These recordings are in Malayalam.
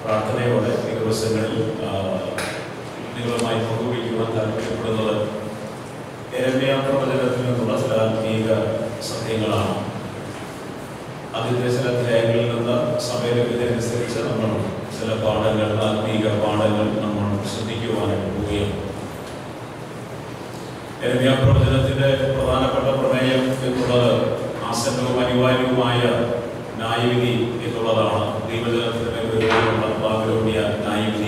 പ്രാർത്ഥനയോടെ ഈ ദിവസങ്ങളിൽ ആ, നിങ്ങളുമായി പങ്കുവയ്ക്കുവാൻ താല്പര്യപ്പെടുന്നത് എരമ്യ പ്രവചനത്തിൽ നിന്നുള്ള ചില ആത്മീക സത്യങ്ങളാണ് അതിൻ്റെ ചില അധ്യായങ്ങളിൽ നിന്ന് സമയലഭ്യതയനുസരിച്ച് നമ്മൾ ചില പാഠങ്ങൾ ആത്മീക പാഠങ്ങൾ നമ്മൾ ശ്രദ്ധിക്കുവാനായിട്ട് പോവുകയാണ് എരമ്യ പ്രവചനത്തിന്റെ പ്രധാനപ്പെട്ട പ്രമേയം എന്നുള്ളത് ആസന്നവും അനിവാര്യവുമായ ന്യായവിധി എന്നുള്ളതാണ് ദൈവജനത്തിന്റെ മേലുള്ള ബാബിലോണിയ ന്യായവിധി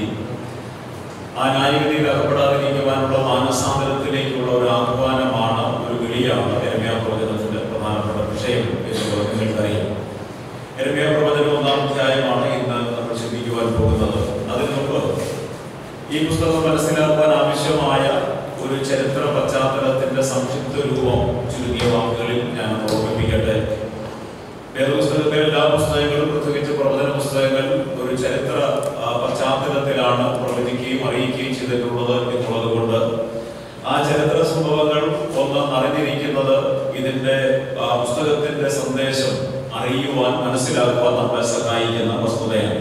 ആ ന്യായവിധിയിൽ അകപ്പെടാതിരിക്കുവാനുള്ള മാനസാന്തരത്തിലേക്കുള്ള ഒരു ആഹ്വാനമാണ് ഒരു വിളിയാണ് എരമ്യ പ്രവചനത്തിന്റെ പ്രധാനപ്പെട്ട വിഷയം എന്നുള്ളത് നിങ്ങൾക്കറിയാം എരമ്യ പ്രവചനം ഒന്നാം അധ്യായമാണ് ഇന്ന് നമ്മൾ ചിന്തിക്കുവാൻ പോകുന്നത് അതിന് മുമ്പ് ഈ പുസ്തകം മനസ്സിലാക്കുവാൻ ആവശ്യമായ ഒരു ചരിത്ര പശ്ചാത്തലത്തിന്റെ സംക്ഷിപ്ത രൂപം ചുരുങ്ങിയ വാക്കുകളിൽ ഞാൻ ഓർമ്മിപ്പിക്കട്ടെ വേദപുസ്തകത്തിലെ എല്ലാ പുസ്തകങ്ങളും പ്രത്യേകിച്ച് പ്രവചന പുസ്തകങ്ങൾ ഒരു ചരിത്ര ആ, പശ്ചാത്തലത്തിലാണ് പ്രവചിക്കുകയും അറിയിക്കുകയും ചെയ്തിട്ടുള്ളത് എന്നുള്ളത് കൊണ്ട് ആ ചരിത്ര സംഭവങ്ങൾ ഒന്ന് അറിഞ്ഞിരിക്കുന്നത് ഇതിന്റെ ആ, പുസ്തകത്തിന്റെ സന്ദേശം അറിയുവാൻ മനസ്സിലാക്കുവാൻ നമ്മളെ സഹായിക്കുന്ന വസ്തുതയാണ്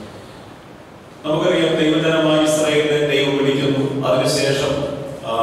നമുക്കറിയാം ദൈവജനമായ ഇസ്രായേലിനെ ദൈവം വിളിക്കുന്നു അതിനുശേഷം ആ,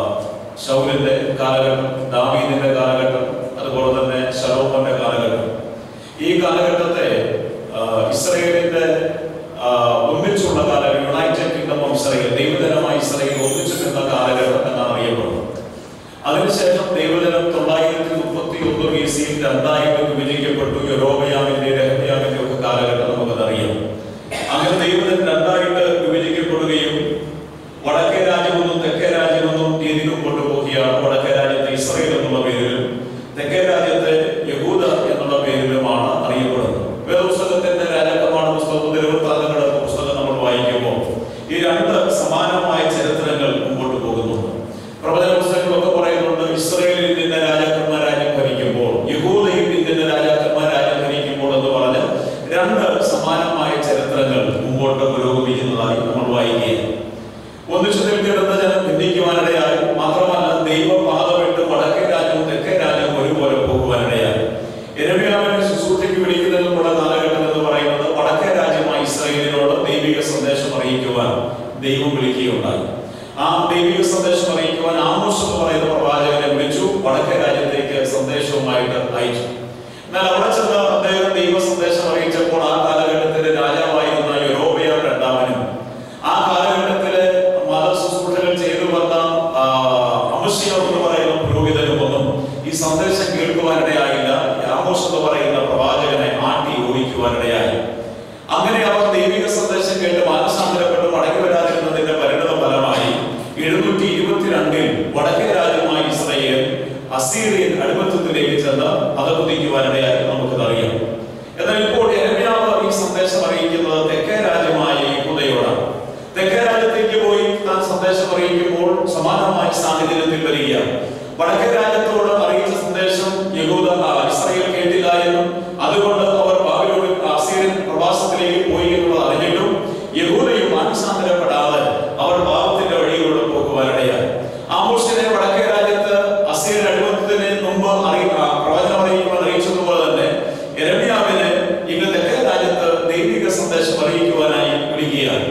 ശൗലിന്റെ കാലഘട്ടം ദാവീദിന്റെ കാലഘട്ടം അതുപോലെ തന്നെ ശലോമോന്റെ കാലഘട്ടം ഈ കാലഘട്ടത്തെ ആ, ഇസ്രായേലിന്റെ ആ, ഒന്നിച്ചുള്ള കാലഘട്ടം യുണൈറ്റഡ് കിങ്ഡം ഓഫ് ഇസ്രായേൽ ദൈവജനമായ ഇസ്രായേൽ ഒന്നിച്ചു നിന്ന കാലഘട്ടം എന്നാണ് അറിയപ്പെടുന്നത് അതിനുശേഷം ദൈവജനം തൊള്ളായിരത്തി മുപ്പത്തി ഒന്ന് ബി സിയിൽ രണ്ടായിട്ട് വിഭജിക്കപ്പെട്ടു യൊരോബയാമിന്റെ രഹബ്യാമിന്റെ ഒക്കെ കാലഘട്ടം നമുക്കതറിയാം അങ്ങനെ ദൈവജനം രണ്ടായിട്ട് വിഭജിക്കപ്പെടുകയും വടക്കേ രാജ്യമെന്നും തെക്കേ രാജ്യമെന്നും രീതിയിൽ കൊണ്ടുപോവുകയാണ് വടക്കേ രാജ്യത്തെ ഇസ്രയേൽ എന്നുള്ള പേരിലും തെക്കേ രാജ്യത്തെ യഹൂദ എന്നുള്ള പേരിലുമാണ് അറിയപ്പെടുന്നത് വേദപുസ്തകത്തിന്റെ രാജാക്കന്മാർ പുസ്തകം നിലവൃത്താന്തങ്ങളുടെ പുസ്തകം നമ്മൾ വായിക്കുമ്പോൾ ഈ രണ്ട് സമാനമായ ചരിത്രങ്ങൾ മുമ്പോട്ട് പോകുന്നുണ്ട് പ്രവചന പുസ്തകങ്ങളൊക്കെ പറയുന്നുണ്ട് ഇസ്രയേലിൽ നിന്ന രാജാക്കന്മാർ രാജ്യം ഭരിക്കുമ്പോൾ യഹൂദയിൽ നിന്ന രാജാക്കന്മാർ രാജ്യം ഭരിക്കുമ്പോൾ എന്ന് പറഞ്ഞ് രണ്ട് സമാനമായ ചരിത്രങ്ങൾ മുമ്പോട്ട് പുരോഗമിക്കുന്നതായി നമ്മൾ വായിക്കുകയാണ് ഒന്നിച്ചു നിൽക്കുന്ന ജനം ഭിന്നിക്കുവാനിടയായി മാത്രമല്ല ദൈവപാത വിട്ട് വടക്കേ രാജ്യവും തെക്കേ രാജ്യവും ഒരുപോലെ പോകുവാനിടയായി എരമ്യാവിനെ ശുശ്രൂഷയ്ക്ക് വിളിക്കുന്നതിനുള്ള കാലഘട്ടം എന്ന് പറയുന്നത് വടക്കേ രാജ്യമായ ഇസ്രായേലിനോട് ദൈവിക സന്ദേശം അറിയിക്കുവാൻ ദൈവം വിളിക്കുകയുണ്ടായി ആ ദൈവിക സന്ദേശം അറിയിക്കുവാൻ ആമോസ് എന്ന് പറയുന്ന പ്രവാചകനെ വിളിച്ചു വടക്കേ രാജ്യത്തേക്ക് സന്ദേശവുമായിട്ട് അയച്ചു എന്നാൽ അവിടെ ചെന്ന് അദ്ദേഹം ദൈവ സന്ദേശം അറിയിച്ചപ്പോൾ ആ കാലഘട്ടത്തിലെ രാജാവായിരുന്ന യൊരോബയാം രണ്ടാമനും ആ കാലഘട്ടത്തിലെ മത ശുശ്രൂഷകൾ ചെയ്തു വന്ന ആ, അമസ്യ എന്ന് പറയുന്ന പുരോഹിതനുമൊന്നും ഈ സന്ദേശം കേൾക്കുവാനിടയായില്ല ആമോസ് എന്ന് പറയുന്ന പ്രവാചകനെ ആട്ടി ഓടിക്കുവാനിടയായി അങ്ങനെ അവർ ദൈവിക സന്ദേശം കേട്ട് മാനസാന്തരപ്പെട്ട് മടങ്ങി വരാതിരുന്നതിന്റെ പരിണത ഫലമായി എഴുന്നൂറ്റി ഇരുപത്തിരണ്ടിൽ വടക്കേ രാജ്യമായ ഇസ്രയേൽ അസീറിയൻ അടിമത്വത്തിലേക്ക് ചെന്ന് അതകുതിക്കുവാനിടയായി നമുക്കതറിയാം എന്നാൽ ഇപ്പോൾ എരമ്യാവ് ഈ സന്ദേശം അറിയിക്കുന്നത് തെക്കേ രാജ്യമായ യഹൂദയോടാണ് തെക്കേ രാജ്യത്തേക്ക് പോയി താൻ സന്ദേശം അറിയിക്കുമ്പോൾ സമാനമായ സാഹചര്യത്തിൽ വരികയാണ് വടക്കേ രാജ്യത്തോട് അറിയിച്ച സന്ദേശം യഹൂദ ആ, ഇസ്രായേൽ കേട്ടില്ല എന്നും അതുകൊണ്ട് അവർ ബാബിലോണിൽ അസീറിയൻ പ്രവാസത്തിലേക്ക് പോയി എന്നുള്ളത് അറിഞ്ഞിട്ടും യഹൂദയും മാനസാന്തരപ്പെടാതെ അവർ പാപത്തിന്റെ വഴിയിലൂടെ പോകുവാനിടയായി ആമോസിനെ വടക്കേ രാജ്യത്ത് അസീറിയൻ അടിമത്തത്തിന് മുമ്പ് അറിയി ആ, പ്രവചനം അറിയിക്കുവാൻ അറിയിച്ചതുപോലെ തന്നെ എരമ്യാവിനെ ഇന്ന് തെക്കേ രാജ്യത്ത് ദൈവിക സന്ദേശം അറിയിക്കുവാനായി വിളിക്കുകയാണ്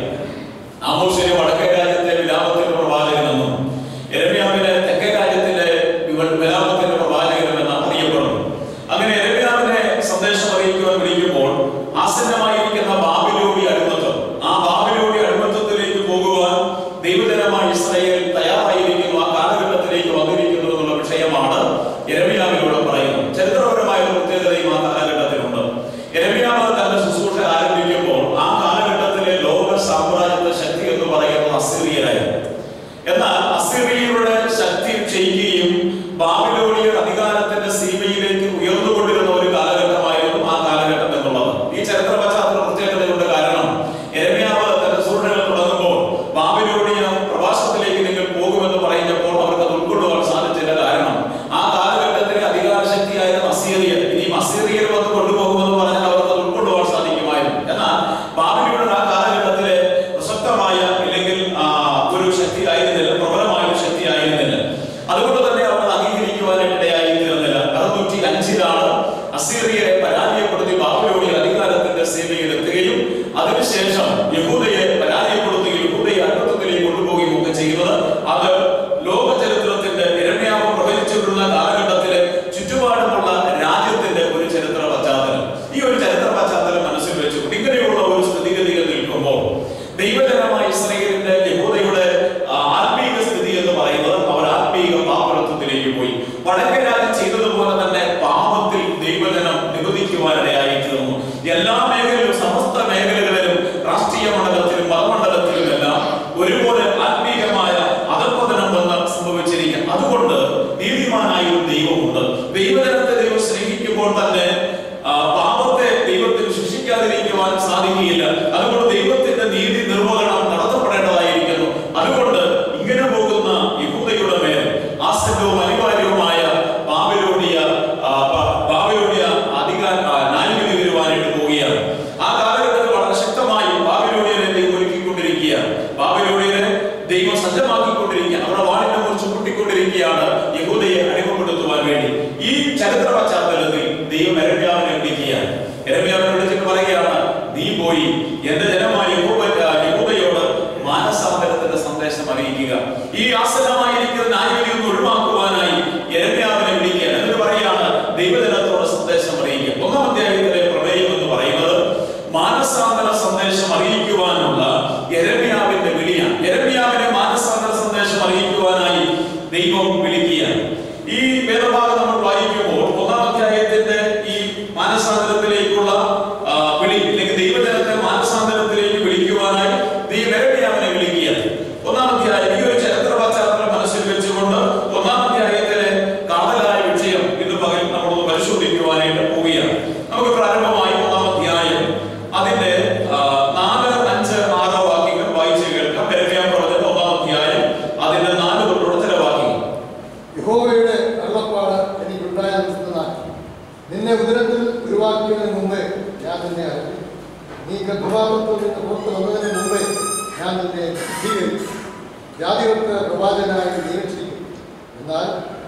ആമോസിനെ വടക്കേ രാജ്യത്തെ വിലാപത്തിന്റെ പ്രവാചകനെന്നും എരമ്യാവിനെ തെക്കേ രാജ്യത്തിലെ വിവ- വിലാപത്തിന്റെ പ്രവാചകനെന്ന് അറിയപ്പെടുന്നു അങ്ങനെ എരമ്യാവിനെ സന്ദേശം അറിയിക്കുവാൻ വിളിക്കുമ്പോൾ ആസന്നമായിരിക്കുന്ന ബാബിലോണി അടിമത്തം ആ ബാബിലോണി അടിമത്തത്തിലേക്ക് പോകുവാൻ ദൈവജനമായ ഇസ്രായേൽ തയ്യാറായിരിക്കുന്നു ആ കാലഘട്ടത്തിലേക്ക് വന്നിരിക്കുന്നു എന്നുള്ള വിഷയമാണ് എരമ്യാവിലൂടെ പറയുന്നത് ചരിത്രപരമായ ഒരു പ്രത്യേകതയും ആ കാലഘട്ടത്തിലുണ്ട് എരമ്യാവ് തന്റെ ശുശ്രൂഷ ആരംഭിക്കുമ്പോൾ ആ കാലഘട്ടത്തിലെ ലോക സാമ്രാജ്യത്വ ശക്തി എന്ന് പറയുന്നത് അസീറിയനായിരുന്നു എന്നാൽ അസീറിയയുടെ ശക്തി ക്ഷയിക്കുകയും ബാബിലോണിയർ അധികാരത്തിന്റെ സീമയിലേക്ക് ഉയർന്നുകൊണ്ടിരുന്ന ഒരു കാലഘട്ടമായിരുന്നു ആ കാലഘട്ടം എന്നുള്ളത് ഈ ചരിത്ര പശ്ചാത്തല പ്രത്യേകതയുടെ കാരണം എരമ്യാവ് തന്റെ സൂചനകൾ തുടങ്ങുമ്പോൾ ബാബിലോണിയ പ്രവാസത്തിലേക്ക് നിങ്ങൾ പോകുമെന്ന് പറഞ്ഞപ്പോൾ അവർക്ക് അത് ഉൾക്കൊള്ളുവാൻ സാധിച്ചില്ല കാരണം ആ കാലഘട്ടത്തിലെ അധികാര ശക്തിയായിരുന്ന അസീറിയ ഇനിയും അസീറിയർ വന്ന് കൊണ്ടുപോകുമെന്ന് പറഞ്ഞാൽ അവർക്ക് അത് ഉൾക്കൊള്ളുവാൻ സാധിക്കുമായിരുന്നു എന്നാൽ ബാബിലോണിയുടെ ആ കാലഘട്ടത്തിലെ പ്രസക്തമായ ഇല്ലെങ്കിൽ ആ, ഒരു ശക്തി ആയിരുന്നില്ല പ്രബലമായ ഒരു ശക്തി ആയിരുന്നില്ല അതുകൊണ്ട് യഹൂദയെ പരാജയപ്പെടുത്തുകയും യഹൂദയെ അത്ഭുതത്തിലേക്ക് കൊണ്ടുപോവുകയും ഒക്കെ ചെയ്യുന്നത് അത് ലോക ചരിത്രത്തിന്റെ ഇരമ്യാവ് പ്രവചിച്ചിട്ടുള്ള കാലഘട്ടത്തിലെ ചുറ്റുപാടുമുള്ള രാജ്യത്തിന്റെ ഒരു ചരിത്ര പശ്ചാത്തലം ഈ ഒരു ചരിത്ര പശ്ചാത്തലം മനസ്സിൽ വെച്ചുകൊണ്ട് ഇങ്ങനെയുള്ള ഒരു സ്ഥിതിഗതികൾ നിൽക്കുമ്പോൾ ദൈവജനമായ ഇസ്രയേലിന്റെ യഹൂദയുടെ ആ, ആത്മീക സ്ഥിതി എന്ന് പറയുന്നത് അവർ ആത്മീക പാപത്വത്തിലേക്ക് പോയി വടക്കേ രാജ്യം ചെയ്തതുപോലെ തന്നെ പാപത്തിൽ ദൈവജനം നിബന്ധിക്കുവാനിടയായി തീർന്നു എല്ലാ മേഖലയിലും സമസ്ത മേഖലകളിലും രാഷ്ട്രീയ മണ്ഡലത്തിലും മതമണ്ഡലത്തിലും എല്ലാം ഒരുപോലെ ആത്മീകമായ അധപ്പതനം വന്ന് സംഭവിച്ചിരിക്കും അതുകൊണ്ട് നീതിമാനായ ഒരു ദൈവമുണ്ട് ദൈവജനത്തെ ദൈവം സ്നേഹിക്കുമ്പോൾ തന്നെ ആ, പാപത്തെ ദൈവത്തിന് ശിക്ഷിക്കാതിരിക്കുവാൻ സാധിക്കുകയില്ല അതുകൊണ്ട് ദൈവത്തിന്റെ നീതി നിർവഹണം നടത്തപ്പെടേണ്ടതായിരിക്കുന്നു അതുകൊണ്ട് ഇങ്ങനെ പോകുന്ന യഹൂദയുടെ മേൽ ആസന്നവും അനിവാര്യവുമായ ബാബിലോണിയ ആ, ബ- ബാബിലോണിയ അധികാര ആ, ന്യായവിധി വരുവാനായിട്ട് പോവുകയാണ് ആ കാലഘട്ടത്തിൽ വളരെ ശക്തമായി ബാബിലോണിയനെ ദൈവം ഒരുക്കിക്കൊണ്ടിരിക്കുകയാണ് ബാബിലോണിയനെ ദൈവം സജ്ജമാക്കിക്കൊണ്ടിരിക്കുകയാണ് അവരുടെ വാണിനെ കുറിച്ച് കൂട്ടിക്കൊണ്ടിരിക്കുകയാണ് യഹൂദയെ അടിമപ്പെടുത്തുവാൻ വേണ്ടി ഈ ചരിത്ര പശ്ചാത്തലത്തിൽ ദൈവം എരമ്യാവിനെ വിളിക്കുകയാണ് എരമ്യാവിനെ വിളിച്ചിട്ട് പറയുകയാണ് നീ പോയി എന്റെ ജനമായ യഹൂദ യഹൂദയോട് മാനസാന്തരത്തിന്റെ സന്ദേശം അറിയിക്കുക ഈ ആസന്നമായിരിക്കുന്ന ന്യായവിധി ഒന്ന് ഒഴിവാക്കുവാനായി എരമ്യാവിനെ വിളിക്കുകയാണ് എന്നിട്ട് പറയുകയാണ് ദൈവജനത്തോട് സന്ദേശം അറിയിക്കുക ഒന്നാം അധ്യായത്തിലെ പ്രമേയം എന്ന് പറയുന്നത് മാനസാന്തര സന്ദേശം അറിയിക്കുവാനുള്ള എരമ്യാവിന്റെ വിളിയാണ് എരമ്യാവിനെ മാനസാന്തര സന്ദേശം അറിയിക്കുവാനായി ദൈവം വിളിക്കുകയാണ് ഈ വേദഭാഗം നമ്മൾ വായിക്കുമ്പോൾ ഒന്നാം അധ്യായത്തിന്റെ ഈ മാനസാന്തരത്തിലേക്കുള്ള ആ, വിളി അല്ലെങ്കിൽ ദൈവജനത്തെ മാനസാന്തരത്തിലേക്ക് വിളിക്കുവാനായി ദൈവം എരമ്യാവിനെ വിളിക്കുകയാണ് ഒന്നാം അധ്യായം ഈ ഒരു ചരിത്ര പശ്ചാത്തലം മനസ്സിൽ വെച്ചുകൊണ്ട് ഒന്നാം അധ്യായത്തിലെ കാതലായ വിഷയം ഇന്ന് പകൽ നമ്മളൊന്ന് പരിശോധിക്കുവാനായിട്ട് പോവുകയാണ് നമുക്ക് പ്രാരംഭമായി ഒന്നാം അധ്യായം അതിന്റെ ആ, നാല് അഞ്ച് ആറ് വാക്യങ്ങൾ വായിച്ച് കേൾക്കാം പെരമ്യാൻ പ്രവചനം ഒന്നാം അധ്യായം അതിന്റെ നാല് തൊട്ടുള്ള ചില വാക്യങ്ങൾ യഹോവയുടെ അരുളപ്പാട് എനിക്കുണ്ടായിരുന്നാൽ നിന്നെ ഉദരത്തിൽ ഉരുവാക്കിയതിന് മുമ്പേ ഞാൻ നിന്നെ അറിഞ്ഞു നീ ഗർഭഭാവത്തിൽ നിന്ന് പുറത്ത് വന്നതിന് മുമ്പേ ഞാൻ നിന്നെ ശുദ്ധീകരിച്ചു ജാതികൾക്ക് പ്രവാചകനായി നിയമിച്ചിരിക്കും എന്നാൽ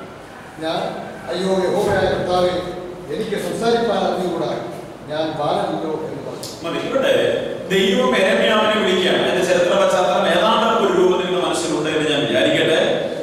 ഞാൻ അയ്യോ യഹോവയായ കർത്താവെ എനിക്ക് സംസാരിക്കാൻ അറിഞ്ഞുകൂടാ ഞാൻ ബാലനല്ലോ എന്ന് പറഞ്ഞു മതി ഇവിടെ ദൈവം എരമ്യാവിനെ വിളിക്കുകയാണ് അതിന്റെ ചരിത്ര പശ്ചാത്തലം ഏതാണ്ട് ഒരു രൂപത്തിൽ നിങ്ങളുടെ മനസ്സിലുണ്ട് എന്ന് ഞാൻ വിചാരിക്കട്ടെ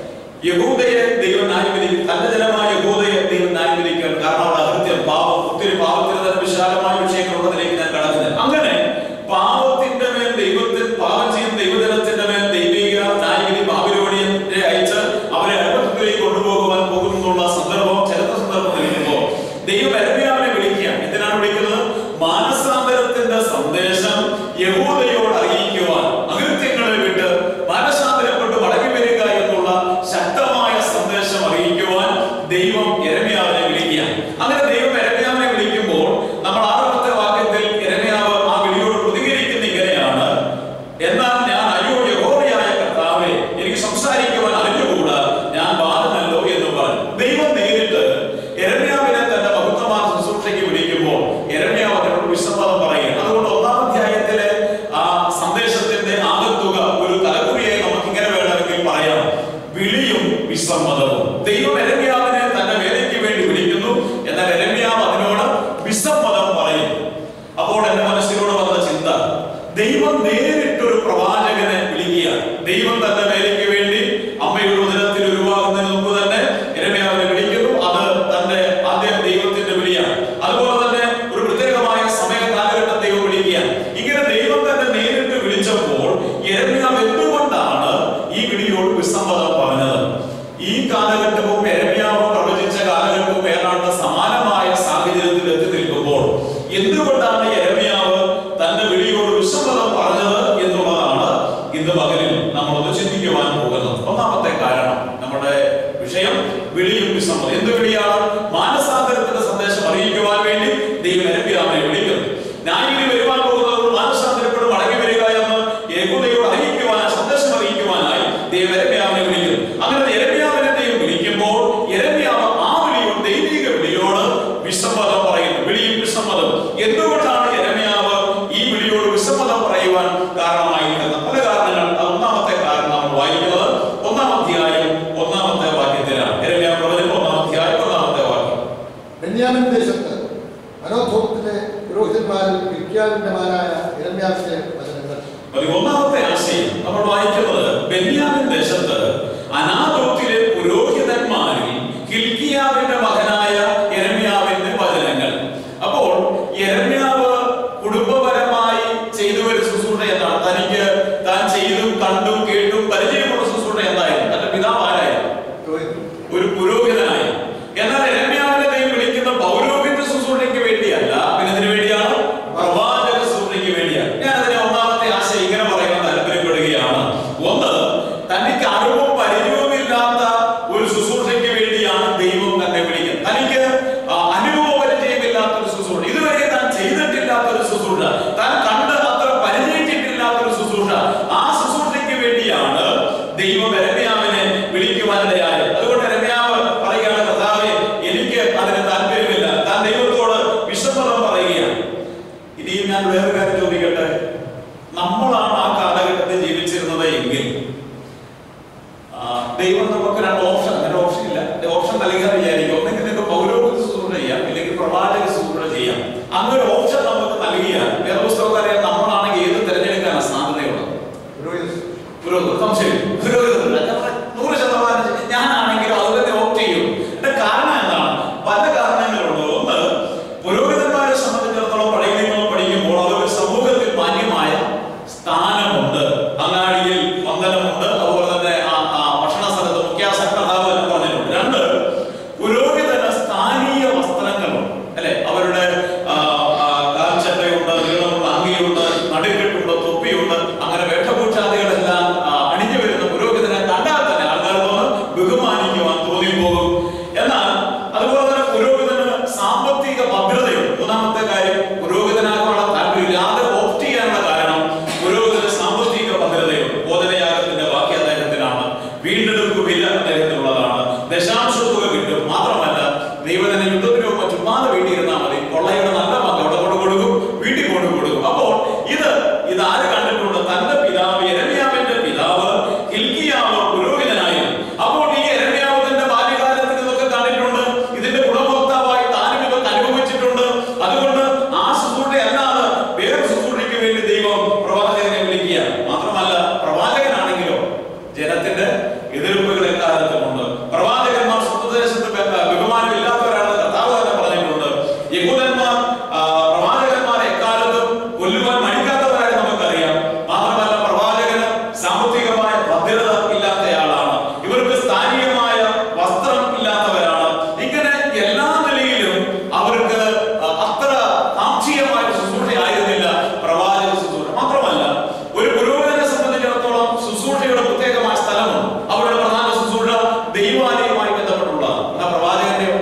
യഹൂദയെ ദൈവം ന്യായവിധിക്കും തന്റെ ജനമായ യഹൂദയെ ദൈവം ന്യായവിധിക്കാൻ കാരണം അവിടെ അകൃത്യം പാപം ഒത്തിരി പാപത്തിന് തന്നെ വിശാലമായ വിഷയങ്ങളുള്ളതിലേക്ക് ഞാൻ കടക്കുന്നത് അങ്ങനെ പാപത്തിന്റെ മേൽ ദൈവത്തിൽ പാപം ചെയ്യുന്ന ദൈവജനത്തിന്റെ മേൽ ദൈവിക ന്യായവിധി ബാബിലോണിയനെ അയച്ച് അവരെ അടിമത്തത്തിലേക്ക് കൊണ്ടുപോകുവാൻ പോകുന്നുള്ള സന്ദർഭം ചരിത്ര സന്ദർഭം നിൽക്കുമ്പോൾ ദൈവം എരമ്യാവിനെ വിളിക്കുകയാണ് എന്തിനാണ് വിളിക്കുന്നത് മാനസാന്തരത്തിന്റെ സന്ദേശം യഹൂദയോട് അറിയിക്കുവാൻ അകൃത്യങ്ങളെ വിട്ട് മാനസാന്തരപ്പെട്ട് മടങ്ങി വരിക എന്നുള്ള ശക്തമായ സന്ദേശം അറിയിക്കുവാൻ ദൈവം എരമ്യാവിനെ വിളിക്കുകയാണ് അങ്ങനെ ദൈവം എരമ്യാവിനെ വിളിക്കുമ്പോൾ നമ്മൾ ആറാമത്തെ വാക്യത്തിൽ എരമ്യാവ് ആ വിളിയോട് പ്രതികരിക്കുന്ന ഇങ്ങനെയാണ് എന്നാൽ ഞാൻ അയ്യോ യഹോവയായ കർത്താവേ എനിക്ക് സംസാരിക്കുവാൻ അറിഞ്ഞുകൂടാ ഞാൻ ബാലനല്ലോ എന്ന് പറഞ്ഞു ദൈവം നേരിട്ട് എരമ്യാവിനെ തന്റെ മഹത്വമായ ശുശ്രൂഷയ്ക്ക് വിളിക്കുമ്പോൾ എരമ്യാവ് അതിനോട് വിസമ്മതം പറയുകയാണ് അതുകൊണ്ട് ഒന്നാം അധ്യായത്തിലെ ആ സന്ദേശത്തിന്റെ ആകത്തുക ഒരു തലക്കുറിയായി നമുക്ക് ഇങ്ങനെ വേണമെങ്കിൽ പറയാം വിളിയും വിസമ്മതവും ദൈവം എരമ്യാവിനെ തന്റെ വേലയ്ക്ക് വേണ്ടി വിളിക്കുന്നു എന്നാൽ എരമ്യാവ് അതിനോട് വിസമ്മതം പറയും അപ്പോൾ എന്റെ മനസ്സിലൂടെ വന്ന ചിന്ത ദൈവം നേരിട്ടൊരു പ്രവാചകനെ വിളിക്കുകയാണ് ദൈവം തന്റെ വേലയ്ക്ക് വേണ്ടി അമ്മയുടെ ഉദരത്തിൽ ഉരുവാകുന്നതിന് മുമ്പ് തന്നെ എരമ്യാവിനെ വിളിക്കുന്നു അത് തന്റെ ആദ്യം ദൈവത്തിന്റെ വിളിയാണ് അതുപോലെ തന്നെ ഒരു പ്രത്യേകമായ സമയ കാലഘട്ടം ദൈവം വിളിക്കുകയാണ് ഇങ്ങനെ ദൈവം തന്നെ നേരിട്ട് വിളിച്ചപ്പോൾ എരമ്യാവ് എന്തുകൊണ്ടാണ് ഈ വിളിയോട് വിസമ്മതം പറഞ്ഞത് ഈ കാലഘട്ടവും എരമ്യാവ് പ്രവചിച്ച കാലഘട്ടവും ഏതാണ്ട് സമാനമായ സാഹചര്യത്തിൽ എത്തി നിൽക്കുമ്പോൾ എന്തുകൊണ്ടാണ് എരമ്യാവ് തന്റെ വിളിയോട് വിസമ്മതം പറഞ്ഞത് എന്നുള്ളതാണ് ഇന്ന് പകലിൽ നമ്മളൊന്ന് ചിന്തിക്കുവാൻ പോകുന്നത് ഒന്നാമത്തെ കാരണം നമ്മുടെ വിഷയം വിളിയും വിസമ്മതം എന്ത് വിളിയാണ് മാനസാന്തരത്തിന്റെ സന്ദേശം അറിയിക്കുവാൻ വേണ്ടി ദൈവം എരമ്യാവിനെ വിളിക്കുന്നു ന്യായവിധി വരുവാൻ പോകുന്നതോട് മാനസാന്തരപ്പെട്ട് മടങ്ങി വരിക എന്ന് യഹൂദയോട് അറിയിക്കുവാൻ സന്ദേശം അറിയിക്കുവാനായി ദൈവം എരമ്യാവിനെ വിളിക്കുന്നു അങ്ങനെ എരമ്യാവിനെ ദൈവം വിളിക്കുമ്പോൾ എരമ്യാവ് ആ വിളിയോട് ദൈവിക വിളിയോട് വിസമ്മതം പറയുന്നു വിളിയും വിസമ്മതം എന്തുകൊണ്ടാണ് എരമ്യാവ് ഈ വിളിയോട് വിസമ്മതം പറയുവാൻ കാരണമായിരിക്കുന്നത് പല കാരണങ്ങൾ അത് ഒന്നാമത്തെ കാരണം നമ്മൾ വായിക്കുന്നത് ഒന്നാം അധ്യായം ഒന്നാമത്തെ വാക്യത്തിലാണ് എരമ്യാവ് പ്രവചനം ഒന്നാം അധ്യായം ഒന്നാമത്തെ വാക്യം ബെന്യാമിൻ ദേശത്ത് മനോഭോഗത്തിലെ പുരോഹിതന്മാരിൽ മിക്യാവിന്റെ മാനായ ഇരമ്യാവിന്റെ വചനങ്ങൾ പതിമൂന്നാമത്തെ ആശയം നമ്മൾ വായിക്കുന്നത് ബെന്യാമിൻ ദേശത്ത് അനാഥോത്തിലെ പുരോഹിതന്മാരിൽ ഹിൽക്കിയാവിന്റെ മകനായ യെരമ്യാവിന്റെ വചനങ്ങൾ അപ്പോൾ യെരമ്യാവ് കുടുംബപരമായി ചെയ്തു വരുന്ന ശുശ്രൂഷ എന്താണ് തനിക്ക് താൻ ചെയ്തും കണ്ടും കേട്ടും പരിചയമുള്ള ശുശ്രൂഷ എന്തായിരുന്നു തന്റെ പിതാവ് ആരായിരുന്നു ഒരു പുരോഹിതനായി എന്നാൽ യെരമ്യാവിനെ ദൈവം വിളിക്കുന്ന പൗരോഹിത്യ ശുശ്രൂഷയ്ക്ക് വേണ്ടിയല്ല പിന്നെ ഇതിനു വേണ്ടിയാണ് പ്രവാചക ശുശ്രൂഷയ്ക്ക് വേണ്ടിയാണ് ഞാൻ അതിനെ ഒന്നാമത്തെ ആശയം ഇങ്ങനെ പറയാൻ താല്പര്യപ്പെടുകയാണ് ഒന്ന് തനിക്ക് അറിവും പരിചയവും ഇല്ലാത്ത ഒരു ശുശ്രൂഷയ്ക്ക് വേണ്ടിയാണ് ദൈവം തന്നെ വിളിക്കുന്നത് തനിക്ക് ആ, അനുഭവ പരിചയമില്ലാത്ത ഒരു ശുശ്രൂഷ ഇതുവരെ താൻ ചെയ്തിട്ടില്ലാത്ത ഒരു ശുശ്രൂഷ താൻ കണ്ട് അത്ര പരിചയിച്ചിട്ടില്ലാത്ത ഒരു ശുശ്രൂഷ ആ ശുശ്രൂഷയ്ക്ക് വേണ്ടിയാണ് ദൈവം രമ്യാവിനെ വിളിക്കുവാനിടയായത് അതുകൊണ്ട് രമ്യാവ് പറയുകയാണ് കർത്താവേ എനിക്ക് അതിന് താല്പര്യമില്ല താൻ ദൈവത്തോട് വിശ്വസതം പറയുകയാണ് ഇനിയും ഞാൻ വേറെ കാര്യം ചോദിക്കട്ടെ നമ്മളാണ് ആ കാലഘട്ടത്തിൽ ജീവിച്ചിരുന്നത് എങ്കിൽ ആ, ദൈവം നമുക്ക് രണ്ട് ഓപ്ഷൻ രണ്ട് ഓപ്ഷൻ ഇല്ല ഓപ്ഷൻ നൽകാൻ വിചാരിക്കും ഒന്നെങ്കിൽ നിങ്ങൾക്ക് പൗരോഹിത ശുശ്രൂഷ ചെയ്യാം ഇല്ലെങ്കിൽ പ്രവാചക ശുശ്രൂഷ ചെയ്യാം അങ്ങനെ ഒരു ഓപ്ഷൻ നമുക്ക് നൽകിയാൽ വേറെ പുസ്തകക്കാരെ നമ്മളാണെങ്കിൽ ഏത് തിരഞ്ഞെടുക്കാനാണ് സാധ്യതയുള്ളത് പുരോഹിതർ സംശയം പുരോഹിതർ നൂറ് ശതമാനം ഞാനാണെങ്കിലും അത് തന്നെ ഓപ്റ്റ് ചെയ്യും എന്റെ കാരണം എന്താണ് പല കാരണങ്ങളുണ്ട് ഒന്ന് പുരോഹിതന്മാരെ സംബന്ധിച്ചിടത്തോളം പഴയ നിയമങ്ങൾ പഠിക്കുമ്പോൾ അവർക്ക് സമൂഹത്തിൽ മാന്യമായ സ്ഥാനമുണ്ട് അങ്ങാടിയിൽ വന്ദനമുണ്ട് അതുപോലെ തന്നെ ആ ആ ഭക്ഷണ സ്ഥലത്ത് മുഖ്യാസക്രതാവ് എന്ന് പറഞ്ഞിട്ടുണ്ട് രണ്ട് പുരോഹിതന് സ്ഥാനീയ വസ്ത്രങ്ങളുണ്ട് അല്ലെ അവരുടെ ആ, ആ, കാൽച്ചട്ടയുണ്ട് നീളമുള്ള അങ്കിയുണ്ട് നടുക്കെട്ടുണ്ട് തൊപ്പിയുണ്ട് അങ്ങനെ വേഷഭൂഷാദികളെല്ലാം ആ, അണിഞ്ഞു വരുന്ന പുരോഹിതനെ കണ്ടാൽ തന്നെ ആൾക്കാർക്കൊന്ന് ബഹുമാനിക്കുവാൻ തോന്നിപ്പോകും എന്നാൽ അതുപോലെ തന്നെ പുരോഹിതന് സാമ്പത്തിക ഭദ്രതയുണ്ട് മൂന്നാമത്തെ കാര്യം പുരോഹിതനാകാനുള്ള താല്പര്യമില്ല ആദ്യം ഓപ്റ്റ് ചെയ്യാനുള്ള കാരണം പുരോഹിതന് സാമ്പത്തിക ഭദ്രതയുണ്ട് ബോധനയാഗത്തിന്റെ ബാക്കി അദ്ദേഹത്തിനാണ് വീണ്ടെടുപ്പ് വില അദ്ദേഹത്തിനുള്ളതാണ് ദശാംശ തുക കിട്ടും മാത്രമല്ല ദൈവത്തിന് യുദ്ധത്തിനോ ചുമ്മാതെ വീട്ടിൽ ഇരുന്നാൽ മതി കൊള്ളയുടെ നല്ല പങ്ക് അവിടെ കൊണ്ട് കൊടുക്കും വീട്ടിൽ കൊണ്ട് കൊടുക്കും അപ്പോൾ ഇത് ഇത് ആര് കണ്ടിട്ടുണ്ട് തന്റെ പിതാവ് എരമ്യാവിന്റെ പിതാവ് ഹിൽക്കിയാവ് പുരോഹിതനായിരുന്നു അപ്പോൾ ഈ എരമ്യാവ് തന്റെ ബാല്യകാലത്തിൽ ഇതൊക്കെ കണ്ടിട്ടുണ്ട് ഇതിന്റെ ഗുണഭോക്താവായി താനും ഇതൊക്കെ അനുഭവിച്ചിട്ടുണ്ട് അതുകൊണ്ട് ആ ശുശ്രൂഷ അല്ലാതെ വേറെ ശുശ്രൂഷയ്ക്ക് വേണ്ടി ദൈവം പ്രവാചകനെ വിളിക്കുക മാത്രമല്ല പ്രവാചകനാണെങ്കിലോ ജനത്തിന്റെ എതിർപ്പുകൾ എക്കാലത്തുമുണ്ട് പ്രവാചകന്മാർ സ്വന്തദേശത്ത് ബഹുമാനം ഇല്ലാത്തവരാണ് കർത്താവ് തന്നെ പറഞ്ഞിട്ടുണ്ട് യഹൂദന്മാർ ആ, പ്രവാചകന്മാരെ എക്കാലത്തും കൊല്ലുവാൻ മടിക്കാത്തവരായി നമുക്കറിയാം മാത്രമല്ല പ്രവാചകന് സാമ്പത്തികമായ ഭദ്രത ഇല്ലാത്തയാളാണ് ഇവർക്ക് സ്ഥാനീയമായ വസ്ത്രം ഇല്ലാത്തവരാണ് ഇങ്ങനെ എല്ലാ നിലയിലും അവർക്ക് ആ, അത്ര കാംക്ഷീയമായ ശുശ്രൂഷ ആയിരുന്നില്ല പ്രവാചക ശുശ്രൂഷ മാത്രമല്ല ഒരു പുരോഹിതനെ സംബന്ധിച്ചിടത്തോളം ശുശ്രൂഷയുടെ പ്രത്യേകമായ സ്ഥലമുണ്ട് അവരുടെ പ്രധാന ശുശ്രൂഷ ദൈവാലയവുമായി ബന്ധപ്പെട്ടുള്ളതാണ് എന്നാ പ്രവാചകന്റെയോ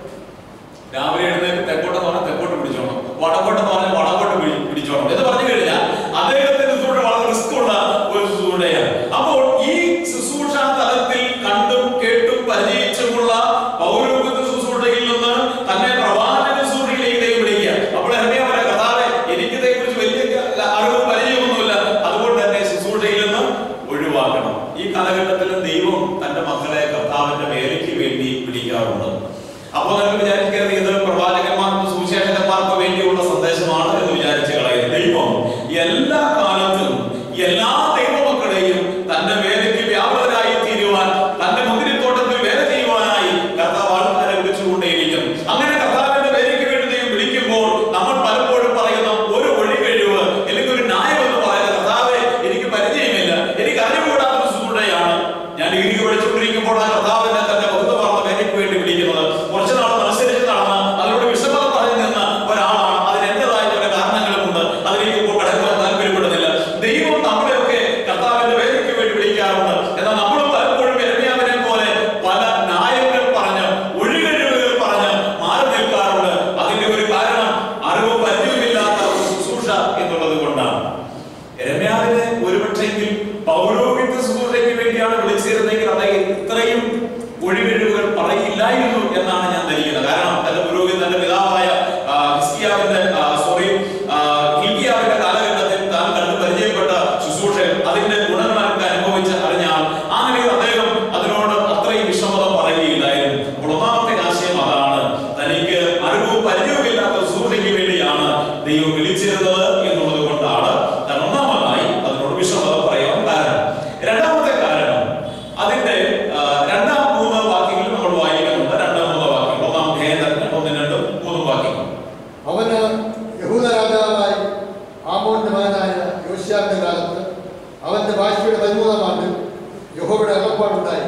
രാവിലെ എഴുന്നേറ്റ് തെക്കോട്ടെന്ന് പറഞ്ഞാൽ തെക്കോട്ട് പിടിച്ചോണം വടക്കോട്ടെന്ന് പറഞ്ഞാൽ വടക്കോട്ട് പിടി- പിടിച്ചോണം എന്ന് പറഞ്ഞു കഴിഞ്ഞാൽ അദ്ദേഹത്തിന്റെ ശുശ്രൂഷ വളരെ റിസ്ക് ഉള്ള ഒരു ശുശ്രൂഷയാണ് അപ്പോൾ ഈ ശുശ്രൂഷ തലത്തിൽ കണ്ടും കേട്ടും പരിചയിച്ചുമുള്ള പൗരോഹിത്യ ശുശ്രൂഷയിൽ നിന്ന് തന്നെ പ്രവാചക ശുശ്രൂഷയിലേക്ക് ദൈവം വിളിക്കുക അപ്പോൾ എന്നെ പറയാം കഥാവെ എനിക്ക് ഇതേക്കുറിച്ച് വലിയ അറിവും പരിചയമൊന്നുമില്ല അതുകൊണ്ട് തന്നെ ശുശ്രൂഷയിൽ നിന്ന് ഒഴിവാക്കണം ഈ കാലഘട്ടത്തിലും ദൈവം തന്റെ മക്കളെ കർത്താവിന്റെ വേലയ്ക്ക് വേണ്ടി വിളിക്കാറുണ്ട് അപ്പോൾ നിങ്ങൾ വിചാരിക്കരുത് ഇത് പ്രവാചകന്മാർക്കും സുവിശേഷകന്മാർക്കും വേണ്ടിയുള്ള സന്ദേശമാണ് എന്ന് വിചാരിച്ച് കളയരുത് ദൈവം എല്ലാ കാലത്തും എല്ലാ ദൈവമക്കളെയും തന്റെ വേലയ്ക്ക് വ്യാപകരായി തീരുവാൻ തന്റെ മുന്തിരിത്തോട്ടത്തിൽ വേല ചെയ്യുവാനായി കർത്താവ് ആൾക്കാരെ വിളിച്ചുകൊണ്ടേയിരിക്കും അങ്ങനെ കർത്താവിന്റെ വേലയ്ക്ക് വേണ്ടി ദൈവം വിളിക്കുമ്പോൾ നമ്മൾ പലപ്പോഴും പറയുന്ന ഒരു ഒഴി കഴിവ് അല്ലെങ്കിൽ ഒരു ന്യായം എന്ന് പറയുന്നത് കർത്താവെ എനിക്ക് പരിചയമില്ല എനിക്ക് അറിവുകൂടാത്ത ഒരു ശുശ്രൂഷയാണ് ഞാൻ ഡിഗ്രി പഠിച്ചുകൊണ്ടിരിക്കുമ്പോൾ ആ കർത്താവിനെ തന്റെ ബഹുത്വമാർന്ന വേലയ്ക്ക് വേണ്ടി വിളിക്കുന്നത് കുറച്ചു നാൾ മത്സരിച്ച് നടന്ന് അതിനോട് വിഷമത പറഞ്ഞു നിന്ന ഒരാളാണ് അതിന് എന്റേതായ ചില കാരണങ്ങളുമുണ്ട് അതിലേക്ക് ഇപ്പോൾ കടക്കുവാൻ താല്പര്യപ്പെടുന്നില്ല ദൈവം നമ്മളെയൊക്കെ കർത്താവിന്റെ വേലയ്ക്ക് വേണ്ടി വിളിക്കാറുണ്ട് എന്നാൽ നമ്മൾ പലപ്പോഴും എരമ്യാവിനെ പോലെ പല ന്യായങ്ങൾ പറഞ്ഞ് ഒഴികഴിവുകൾ പറഞ്ഞ് മാറി നിൽക്കാറുണ്ട് അതിന്റെ ഒരു കാരണം അറിവ് പരിചയമില്ലാത്ത ഒരു ശുശ്രൂഷ എന്നുള്ളത് കൊണ്ടാണ് എരമ്യാവിനെ ഒരുപക്ഷെങ്കിൽ പൗരോഹിത്യ ശുശ്രൂഷയ്ക്ക് വേണ്ടിയാണ് വിളിച്ചിരുന്നെങ്കിൽ അദ്ദേഹം ഇത്രയും ഒഴികഴിവുകൾ പറയില്ലായിരുന്നു എന്നാണ് ഞാൻ ധരിക്കുന്നത് കാരണം തന്റെ പുരോഹിതൻ തന്റെ പിതാവായ ആ, ഹിസ്കിയാവിന്റെ സോറി ഹിൽക്കിയാവിന്റെ കാലഘട്ടത്തിൽ താൻ കണ്ടു പരിചയപ്പെട്ട ശുശ്രൂഷ അതിന്റെ ഗുണങ്ങളൊക്കെ അനുഭവിച്ച് അറിഞ്ഞ ആൾ ആ നിലയിൽ അദ്ദേഹം അതിനോട് അത്രയും വിഷമതം പറയുകയില്ലായിരുന്നു അപ്പോൾ ഒന്നാമത്തെ ആശയം അതാണ് തനിക്ക് അറിവും പരിചയവുമില്ലാത്ത ശുശ്രൂഷയ്ക്ക് വേണ്ടിയാണ് ദൈവം വിളിച്ചിരുന്നത് എന്നുള്ളത് കൊണ്ടാണ് താൻ ഒന്നാമതായി അതിനോട് യോശിയാവിന്റെ കാലത്ത് അവന്റെ ഭാഷയുടെ പതിമൂന്നാം ആണ്ടിൽ യഹോവയുടെ അകപ്പാടുണ്ടായി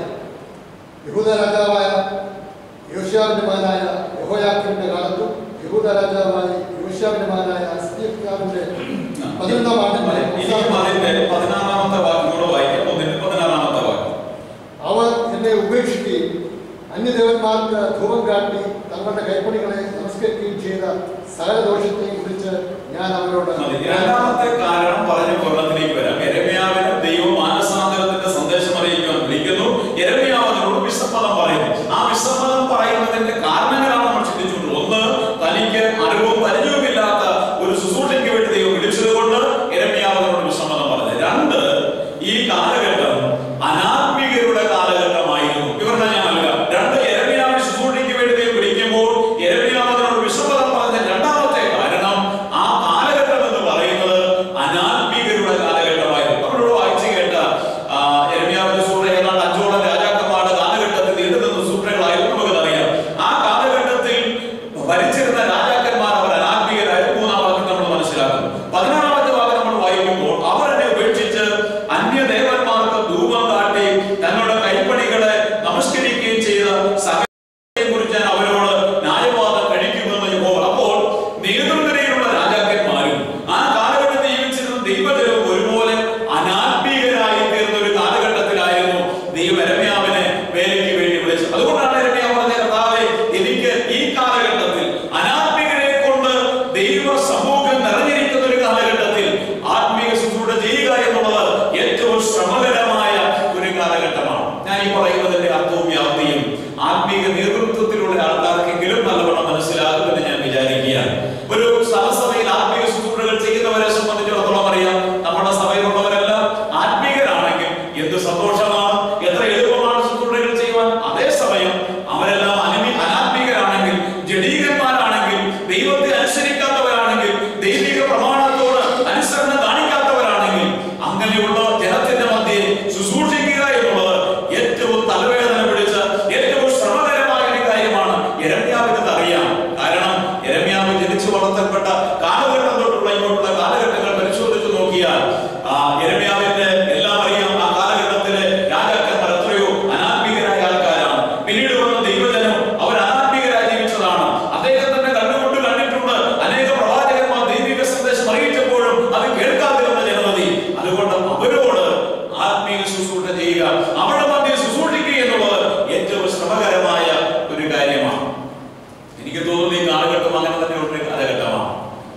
യഹൂദ രാജാവായ യോശിയാവിന്റെ മകനായ യഹോയാക്കിന്റെ കാലത്തും യഹൂദ രാജാവായ യോശിയാവിന്റെ മകനായ സിദ്ദീഖാവിന്റെ പതിനൊന്നാം ആണ്ടിൽ ഇനിയും അതിന്റെ പതിനാറാമത്തെ വാക്യം കൂടെ വായിക്കാം ഒന്നിന്റെ പതിനാറാമത്തെ വാക്യം അവർ എന്നെ ഉപേക്ഷിക്കുകയും അന്യദേവന്മാർക്ക് ധൂപം കാട്ടി തങ്ങളുടെ കൈപ്പണികളെ നമസ്കരിക്കുകയും ചെയ്ത സകല ദോഷത്തെയും കുറിച്ച് ഞാൻ അവരോട് മതി. രണ്ടാമത്തെ കാരണം പറഞ്ഞു കൊള്ളത്തിലേക്ക് വരാം യരമ്യാവിന് ദൈവം മാനസാന്തരത്തിന്റെ സന്ദേശം അറിയിക്കുവാൻ വിളിക്കുന്നു യരമ്യാവ് അതിനോട് വിസമ്മതം പറയുന്നു ആ വിസമ്മതം പറയുന്നതിന്റെ കാരണങ്ങളാണ് നമ്മൾ ചിന്തിച്ചുകൊണ്ട് ഒന്ന് തനിക്ക് അറിവും പരിചയവുമില്ലാത്ത ഒരു ശുശ്രൂഷയ്ക്ക് വേണ്ടി ദൈവം വിളിച്ചത് കൊണ്ട് യരമ്യാവ് അതിനോട് വിസമ്മതം പറഞ്ഞു രണ്ട് ഈ കാലഘട്ടം അനാത്മികരുടെ കാലഘട്ടമായിരുന്നു ഇവരുടെ ഞാൻ നൽകാം രണ്ട് യരമ്യാവിന് ശുശ്രൂഷയ്ക്ക് വേണ്ടി ദൈവം വിളിക്കുമ്പോൾ യരമ്യാവ് അതിനോട് വിസമ്മതം പറഞ്ഞ രണ്ടാമത്തെ കാരണം ആ കാലഘട്ടം എന്ന് പറയുന്നത് അനാത്മികരുടെ കാലഘട്ടമായിരുന്നു അവരോട് വായിച്ചു കേട്ട ആ, യെരമ്യാവിന്റെ സൂത്ര ഏതാണ്ട് അഞ്ചോളം രാജാക്കന്മാരുടെ കാലഘട്ടത്തിൽ നീണ്ടു നിന്ന സൂത്രങ്ങളായിരുന്നു നമുക്കറിയാം ആ കാലഘട്ടത്തിൽ ഭരിച്ചിരുന്ന രാജാക്കന്മാർ അവർ അനാത്മികരായിരുന്നു മൂന്നാം വാക്യം നമ്മൾ മനസ്സിലാക്കും പതിനാറാമത്തെ വാക്യം നമ്മൾ വായിക്കുമ്പോൾ അവർ എന്നെ ഉപേക്ഷിച്ച് അന്യദേവന്മാർക്ക് ധൂപം കാട്ടി തങ്ങളുടെ കൈപ്പണികളെ നമസ്കരിക്കുകയും ചെയ്ത സകല കുറിച്ച് ഞാൻ അവരോട് ന്യായവാദം കഴിക്കുമെന്ന് യഹോവ അപ്പോൾ നേതൃനിരയിലുള്ള രാജാക്കന്മാരും ആ കാലഘട്ടത്തിൽ ജീവിച്ചിരുന്ന ദൈവജനവും ഒരുപോലെ അനാത്മീയരായി തീർന്ന ഒരു കാലഘട്ടത്തിലായിരുന്നു ദൈവം എരമ്യാവിനെ വേലയ്ക്ക് വേണ്ടി വിളിച്ചത് അതുകൊണ്ടാണ് എരമ്യാവ് പറഞ്ഞ കർത്താവേ എനിക്ക് ഈ കാലഘട്ടത്തിൽ അനാത്മികരെ കൊണ്ട് ദൈവ സമൂഹം നിറഞ്ഞിരിക്കുന്ന ഒരു കാലഘട്ടത്തിൽ ആത്മീയ ശുശ്രൂഷ ചെയ്യുക എന്നുള്ളത് ഏറ്റവും ശ്രമകരമായ ഒരു കാലഘട്ടമാണ് ഞാൻ ഈ പറയുന്നതിന്റെ അർത്ഥവും വ്യാപ്തിയും ആത്മീക നേതൃത്വത്തിലുള്ള ആൾക്കാർക്കെങ്കിലും നല്ലവണ്ണം മനസ്സിലാകുമെന്ന് ഞാൻ വിചാരിക്കുകയാണ് ഒരു സഹസഭയിൽ ആത്മീക ശുശ്രൂഷകൾ ചെയ്യുന്നവരെ സംബന്ധിച്ചിടത്തോളം അറിയാം നമ്മുടെ സഭയിലുള്ളവരെല്ലാം ആത്മീകരാണെങ്കിൽ എന്ത് സന്തോഷമാണ് എത്ര എളുപ്പമാണ് ശുശ്രൂഷകൾ ചെയ്യുവാൻ അതേസമയം അവരെല്ലാം അനിമി അനാത്മീകരാണെങ്കിൽ ജഡീകന്മാരാണെങ്കിൽ ദൈവത്തെ അനുസരിക്കാത്തവരാണെങ്കിൽ ദൈവിക പ്രമാണത്തോട് അനുസരണം കാണിക്കാത്തവരാണെങ്കിൽ അങ്ങനെയുള്ള ജനത്തിന്റെ മധ്യേ ശുശ്രൂഷിക്കുക എന്നുള്ളത് ഏറ്റവും തലവേദന പിടിച്ച ഏറ്റവും ശ്രമകരമായ ഒരു കാര്യമാണ് യരമ്യാവിന് അറിയാം കാരണം യരമ്യാവ് ജനിച്ചു വളർത്തപ്പെട്ട കാലഘട്ടം തൊട്ടുള്ള ഇങ്ങോട്ടുള്ള കാലഘട്ടങ്ങൾ പരിശോധിച്ചു നോക്കിയാൽ ആ യരമ്യാവിന്റെ എല്ലാം അറിയാം ആ കാലഘട്ടത്തിലെ രാജാക്കന്മാർ എത്രയോ അനാത്മികരായ ആൾക്കാരാണ് പിന്നീട് വന്ന ദൈവജനം അവർ അനാത്മികരായി ജീവിച്ചതാണ് അദ്ദേഹത്തിന്റെ കണ്ണുകൊണ്ട് കണ്ടിട്ടുണ്ട് അനേക പ്രവാചകന്മാർ ദൈവിക സന്ദേശം അറിയിച്ചപ്പോഴും അത് കേൾക്കാതിരുന്ന ജനമതി അതുകൊണ്ട് അവരോട് ആത്മീയ ശുശ്രൂഷ ചെയ്യുക അവരുടെ മധ്യ ശുശ്രൂഷിക്കുക എന്നുള്ളത് ഏറ്റവും ശ്രമകരമായ ഒരു കാര്യമാണ് എനിക്ക് തോന്നുന്നു ഈ കാലഘട്ടം അങ്ങനെ തന്നെയുള്ള ഒരു കാലഘട്ടമാണ്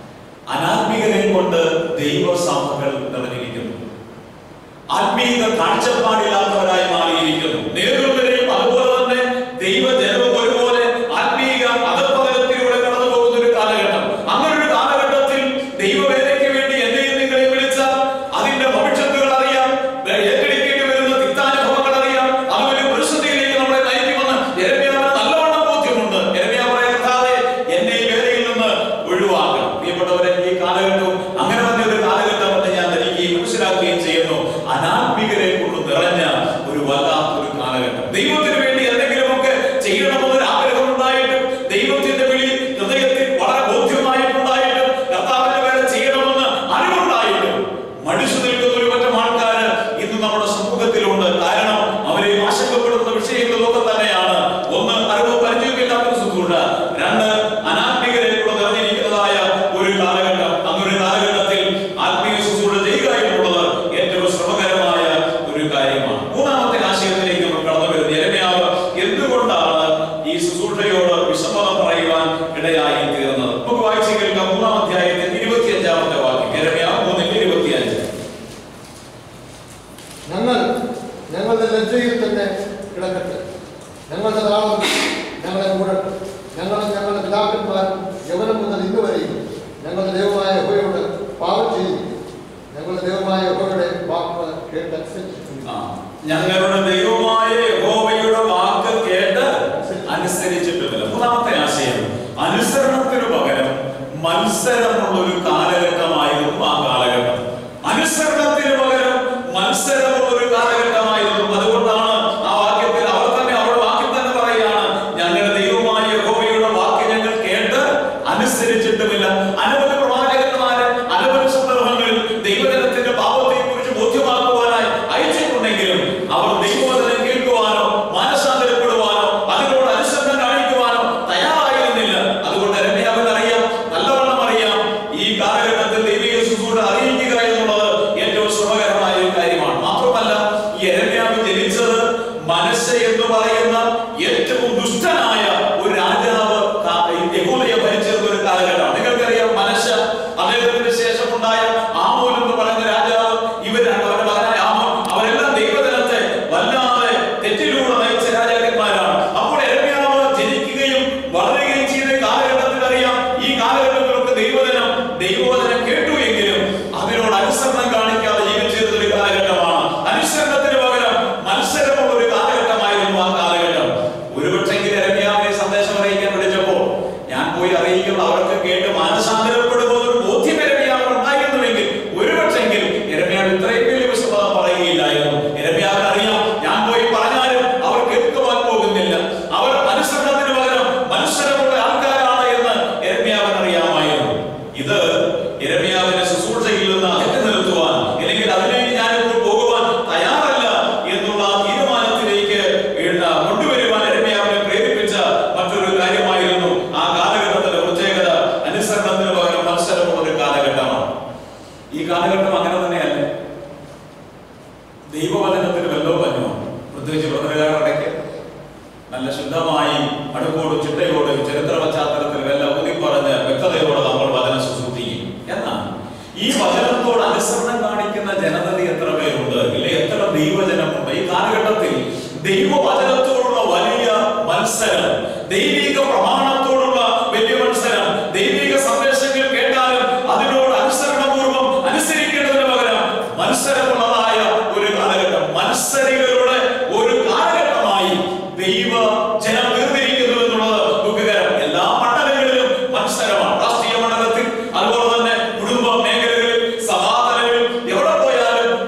അനാത്മികരെ കൊണ്ട് ദൈവസഭകൾ നിറഞ്ഞിരിക്കുന്നു ആത്മീയ കാഴ്ചപ്പാടില്ലാത്തവരായി മാറിയിരിക്കുന്നു നേതൃത്വരെയും അതുപോലെ തന്നെ ദൈവജനവും ഒരുപോലെ ആത്മീയ അധപ്പതനത്തിലൂടെ കടന്നു പോകുന്ന ഒരു കാലഘട്ടം അങ്ങനെ ഒരു കാലഘട്ടത്തിൽ ദൈവവേലയ്ക്ക് വേണ്ടി എന്നെയും നിങ്ങളെയും വിളിച്ചാൽ അതിന്റെ ഭവിഷ്യത്തുകൾ അറിയാം ഏറ്റെടുക്കേണ്ടി വരുന്ന തിക്താനുഭവങ്ങൾ അറിയാം അത് വലിയ പ്രതിസന്ധിയിലേക്ക് നമ്മളെ നയിക്കുമെന്ന് യരമ്യാവിന് നല്ലവണ്ണം ബോധ്യമുണ്ട് യരമ്യാവ് പറയാൻ കർത്താവേ, എന്നെ ഈ വേലയിൽ നിന്ന് ഒഴിവാക്കണം പ്രിയപ്പെട്ടവരെ ഈ കാലഘട്ടവും അങ്ങനെ തന്നെ ഒരു കാലഘട്ടം എന്ന് ഞാൻ ധരിക്കുകയും മനസ്സിലാക്കുകയും ചെയ്യുന്നു അനാത്മികരെ കൊണ്ട് നിറഞ്ഞ ഒരു വല്ലാത്തൊരു കാലഘട്ടം ദൈവത്തിന് വേണ്ടി എന്തെങ്കിലുമൊക്കെ ചെയ്യണമെന്നൊരു ആഗ്രഹം ഉണ്ടായിട്ടും ദൈവത്തിന്റെ വിളി ഹൃദയത്തിൽ വളരെ ബോധ്യമായിട്ടുണ്ടായിട്ടും കർത്താവിന്റെ വേല ചെയ്യണമെന്ന് അറിവുണ്ടായിട്ടും മടിച്ചു നിൽക്കുന്ന ഒരു പറ്റം ആൾക്കാര് ഇന്ന് നമ്മുടെ സമൂഹത്തിലുണ്ട് കാരണം അവരെ ആശങ്കപ്പെടുത്തുന്ന വിഷയങ്ങളിലൊക്കെ തന്നെയാണ് ഒന്ന് അറിവ് പരിചയമില്ലാത്ത ശുശ്രൂഷ രണ്ട് അനാത്മികരെ കൂടെ നിറഞ്ഞിരിക്കുന്നതായ ഒരു കാലഘട്ടം അങ്ങൊരു കാലഘട്ടത്തിൽ ആത്മീയ ശുശ്രൂഷ ചെയ്യുക എന്നുള്ളത് ഏറ്റവും ശ്രമകരമായ ഒരു കാര്യമാണ് മൂന്നാമത്തെ ആശയത്തിലേക്ക് നമ്മൾ കടന്നു വരുന്നത് യെരമ്യാവ് എന്തുകൊണ്ടാണ് ഈ ശുശ്രൂഷയോട് വിസമ്മതം പറയുവാൻ ഇടയായി തീർന്നത് നമുക്ക് വായിച്ചു കേൾക്കാം മൂന്നാം അധ്യായത്തിൽ ഇരുപത്തിയഞ്ചാമത്തെ വാക്യം യെരമ്യാവ് മൂന്നിന്റെ ഇരുപത്തിയഞ്ച് ഞങ്ങൾ ഞങ്ങളുടെ ലജ്ജയിൽ തന്നെ കിടക്കട്ടെ ഞങ്ങളുടെ താളം ഞങ്ങളെ മൂടട്ടെ ഞങ്ങളും ഞങ്ങളുടെ പിതാക്കന്മാരും യവനം മുതൽ ഇന്ന് വരെയും ഞങ്ങളുടെ ദൈവമായ യഹോയോട് പാവം ചെയ്തിരിക്കുന്നു ഞങ്ങളുടെ ദൈവമായ യഹോയുടെ വാക്ക് കേട്ടനുസരിച്ചിട്ടുണ്ട് ആ, ഞങ്ങളുടെ ദൈവമായ യഹോവയുടെ വാക്ക് കേട്ട് അനുസരിച്ചിട്ടുമില്ല മൂന്നാമത്തെ ആശയം അനുസരണത്തിന് പകരം മത്സരമുള്ള ഒരു കാലഘട്ടമായിരുന്നു ആ കാലഘട്ടം അനുസരണത്തിന് പകരം മത്സരമുള്ള ഒരു കാലഘട്ടമായിരുന്നു അതുകൊണ്ടാണ് ആ വാക്യത്തിൽ അവർ തന്നെ അവരുടെ വാക്യം തന്നെ പറയുകയാണ് ഞങ്ങളുടെ ദൈവമായ യഹോവയുടെ വാക്ക് ഞങ്ങൾ കേട്ട് അനുസരിച്ചിട്ടുമില്ല അനവധി പ്രവാചകന്മാര് അനവധി സന്ദർഭങ്ങളിൽ ദൈവജനത്തിന്റെ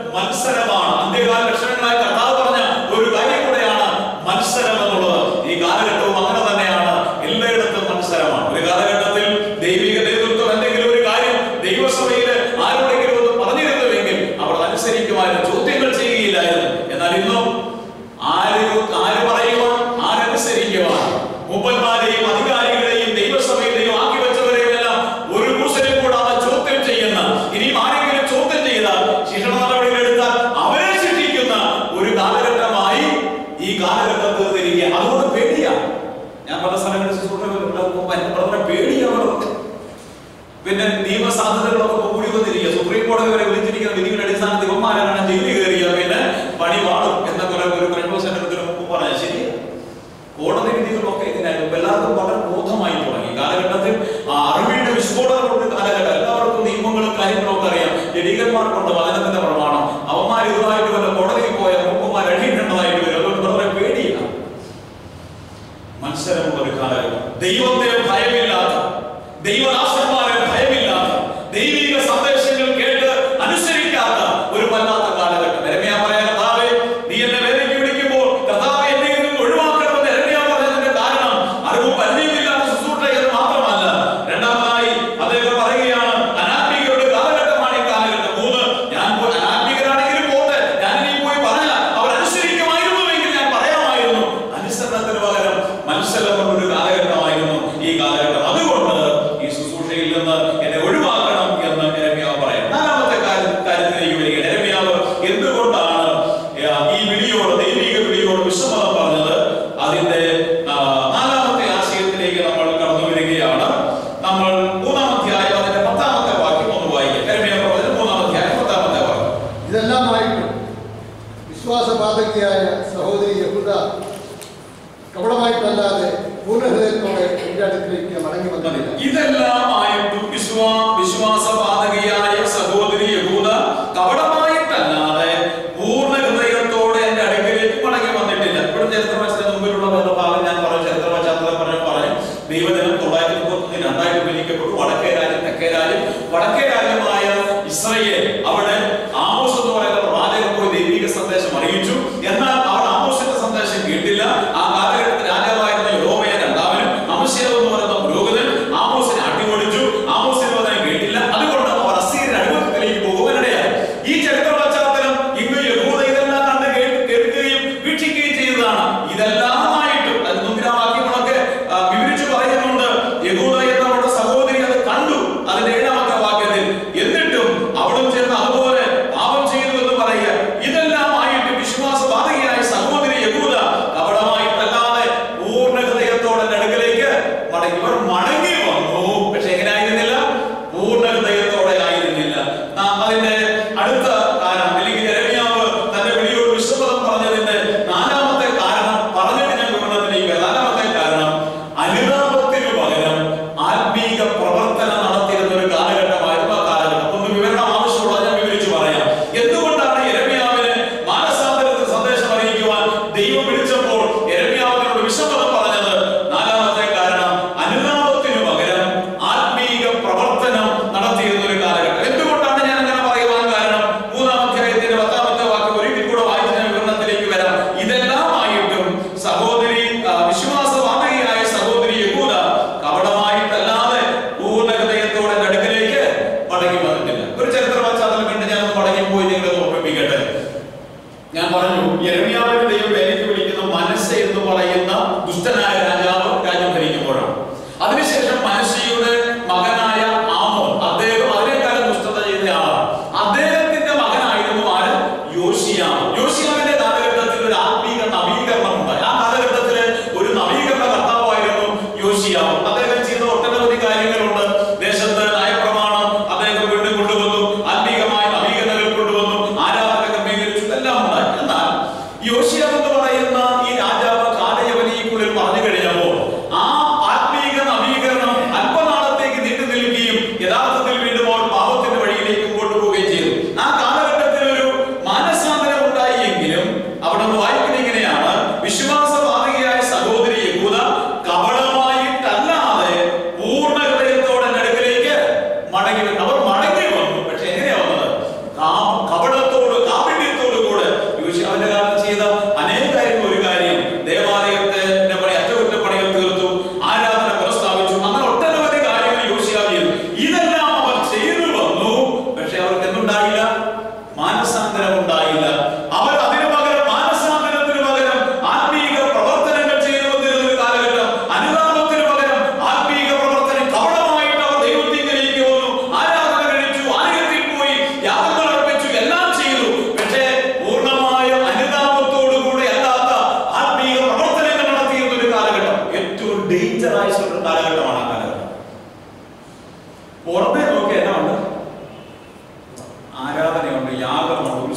മത്സരമാണ് അന്ത്യകാല ലക്ഷണങ്ങളായി കർത്താവ് പറഞ്ഞ ഒരു കാര്യം കൂടെയാണ് മത്സരം എന്നുള്ളത് ഈ കാലഘട്ടവും അങ്ങനെ തന്നെയാണ് എല്ലായിടത്തും മത്സരമാണ് ഒരു കാലഘട്ടത്തിൽ ദൈവിക നേതൃത്വം എന്തെങ്കിലും ഒരു കാര്യം ദൈവസഭയിൽ ആരോടെങ്കിലും ഒന്ന് പറഞ്ഞിരുന്നുവെങ്കിൽ അവർ അനുസരിക്കുമായിരുന്നു ചോദ്യങ്ങൾ ചെയ്യുകയില്ലായിരുന്നു എന്നാൽ ഇന്നും ആര് ആര് പറയുവാൻ ആരനുസരിക്കുവാൻ മുപ്പന്മാരെയും അധികാരികളെയും ദൈവസഭയിലെയും ആക്കി വെച്ചവരെയും എല്ലാം ഒരു കുസലും കൂടാതെ ചോദ്യം ചെയ്യുന്ന ഇനിയും ആരെങ്കിലും ചോദ്യം ചെയ്താൽ ശിക്ഷണ നടപടികൾ എടുത്താൽ അവരെ ശിക്ഷിക്കുന്ന ഒരു കാലഘട്ടമായി ഈ കാലഘട്ടത്തിൽ തിരികെ അതുകൊണ്ട് പേടിയാണ് ഞാൻ പല സ്ഥലങ്ങളിൽ പറഞ്ഞ പേടിയാണ് പിന്നെ നിയമസാധ്യതകളൊക്കെ കൂടി വന്നിരിക്കുക സുപ്രീം കോടതി വരെ വിളിച്ചിരിക്കുന്ന വിധിയുടെ അടിസ്ഥാനത്തിൽ ഇവന്മാരാണ് ജയിലിൽ കയറിയ പിന്നെ പണി വാടും എന്നൊക്കെ ഒരു ഒരു പ്രശ്നത്തിന് മുമ്പ് പറഞ്ഞ ശരിയാണ് കോടതി വിധികളൊക്കെ ഇതിനായിരുന്നു ഇപ്പൊ എല്ലാവർക്കും വളരെ ബോധമായി തുടങ്ങി ഈ കാലഘട്ടത്തിൽ ആ അറിവിന്റെ വിസ്ഫോടനം കൊണ്ട് കാലഘട്ടം എല്ലാവർക്കും നിയമങ്ങളും കാര്യങ്ങളും ഒക്കെ അറിയാം ജഡീകന്മാർക്കുണ്ട് വചനത്തിന്റെ പ്രമാണം അവന്മാർ ഇതുമായിട്ട് വല്ല കോടതിയിൽ പോയ മുമ്പന്മാർ അഴിയേണ്ടതായിട്ട് വരും അതുകൊണ്ട് വളരെ പേടിയില്ല മത്സരമുള്ള ഒരു കാലഘട്ടം ദൈവത്തെ ഭയമില്ലാത്ത ദൈവദാസന്മാരെ ഭയമില്ലാത്ത ദൈവിക സന്ദേശങ്ങൾ കേട്ട് അനുസരിക്കാത്ത ഒരു വല്ലാത്ത കാലഘട്ടം എരമ്യാ പറയാൻ കർത്താവേ നീ എന്നെ വേദനയ്ക്ക് വിളിക്കുമ്പോൾ കർത്താവെ എന്നെ നിന്നും ഒഴിവാക്കണമെന്ന് എരമ്യാ പറഞ്ഞതിന്റെ കാരണം അറിവ് പരിചയമില്ലാത്ത ശുശ്രൂഷ എന്ന് മാത്രമല്ല രണ്ടാമതായി അദ്ദേഹം പറയുകയാണ് അനാത്മികരുടെ കാലഘട്ടമാണ് ഈ കാലഘട്ടം മൂന്ന് ഞാൻ പോയി അനാത്മികരാണെങ്കിലും പോട്ടെ ഞാൻ ഇനി പോയി പറഞ്ഞാൽ അവർ അനുസരിക്കുമായിരുന്നുവെങ്കിൽ ഞാൻ പറയാമായിരുന്നു അനുസരണത്തിന് പകരം മത്സരം ഒരു കാലഘട്ടമായിരുന്നു ഈ കാലഘട്ടം അതുകൊണ്ട് ഈ ശുശ്രൂഷയിൽ നിന്ന് എന്നെ ഒഴിവാക്കണം എന്ന് എരമ്യാവ് പറയാം നാലാമത്തെ കാര്യം കാര്യത്തിലേക്ക് വരികയാണ് എരമ്യാവ് എന്തുകൊണ്ടാണ് ആ, ഈ വിളിയോട് ദൈവിക വിളിയോട് വിശ്വമതം പറഞ്ഞത് അതിന്റെ ആ, നാലാമത്തെ ആശയത്തിലേക്ക് നമ്മൾ കടന്നു വരികയാണ് നമ്മൾ മൂന്നാം അധ്യായം അതിന്റെ പത്താമത്തെ വാക്യം ഒന്ന് വായിക്കാം എരമ്യാവ് പ്രവചനം മൂന്നാം അധ്യായം പത്താമത്തെ വാക്യം ഇതെല്ലാമായിട്ടും വിശ്വാസബാധകയായ സഹോദരി യഹൂദ കപടമായിട്ടല്ലാതെ പൂർണ്ണഹൃദയത്തോടെ എന്റെ അടുക്കിലേക്ക് മടങ്ങി വന്നില്ല ഇതെല്ലാമായിട്ടും വിശ്വാ വിശ്വാസപാതകയായ സഹോദരി യഹൂദ കപടമായിട്ടല്ലാതെ പൂർണ്ണ ഹൃദയത്തോടെ എന്റെ അടുക്കിലേക്ക് മടങ്ങി വന്നിട്ടില്ല ഇപ്പോഴും ചരിത്ര വശത്തിന് മുമ്പിലുള്ള വേറെ ഭാഗം ഞാൻ പറഞ്ഞു ചരിത്ര പശ്ചാത്തലം പറഞ്ഞു പറഞ്ഞു ദൈവജനം തൊള്ളായിരത്തി മുപ്പത്തൊന്ന് രണ്ടായിരത്തി വിഭജിക്കപ്പെട്ടു വടക്കേ രാജ്യം തെക്കേ രാജ്യം വടക്കേ രാജ്യമായ ഇസ്രയേൽ അവിടെ ആമോസ് എന്ന് പറയുന്ന പ്രവാചകൻ പോയി ദൈവിക സന്ദേശം അറിയിച്ചു എന്നാൽ അവർ ആമോസിന്റെ സന്ദേശം കേട്ടില്ല ആ കാലഘട്ടത്തിൽ രാജാവായിരുന്ന യോമയ രണ്ടാമനും അമസ്യാവ് എന്ന് പറയുന്ന പുരോഹിതൻ ആമോസിനെ അടിമൊഴിച്ചു ആമോസിന് വചനം കേട്ടില്ല അതുകൊണ്ട്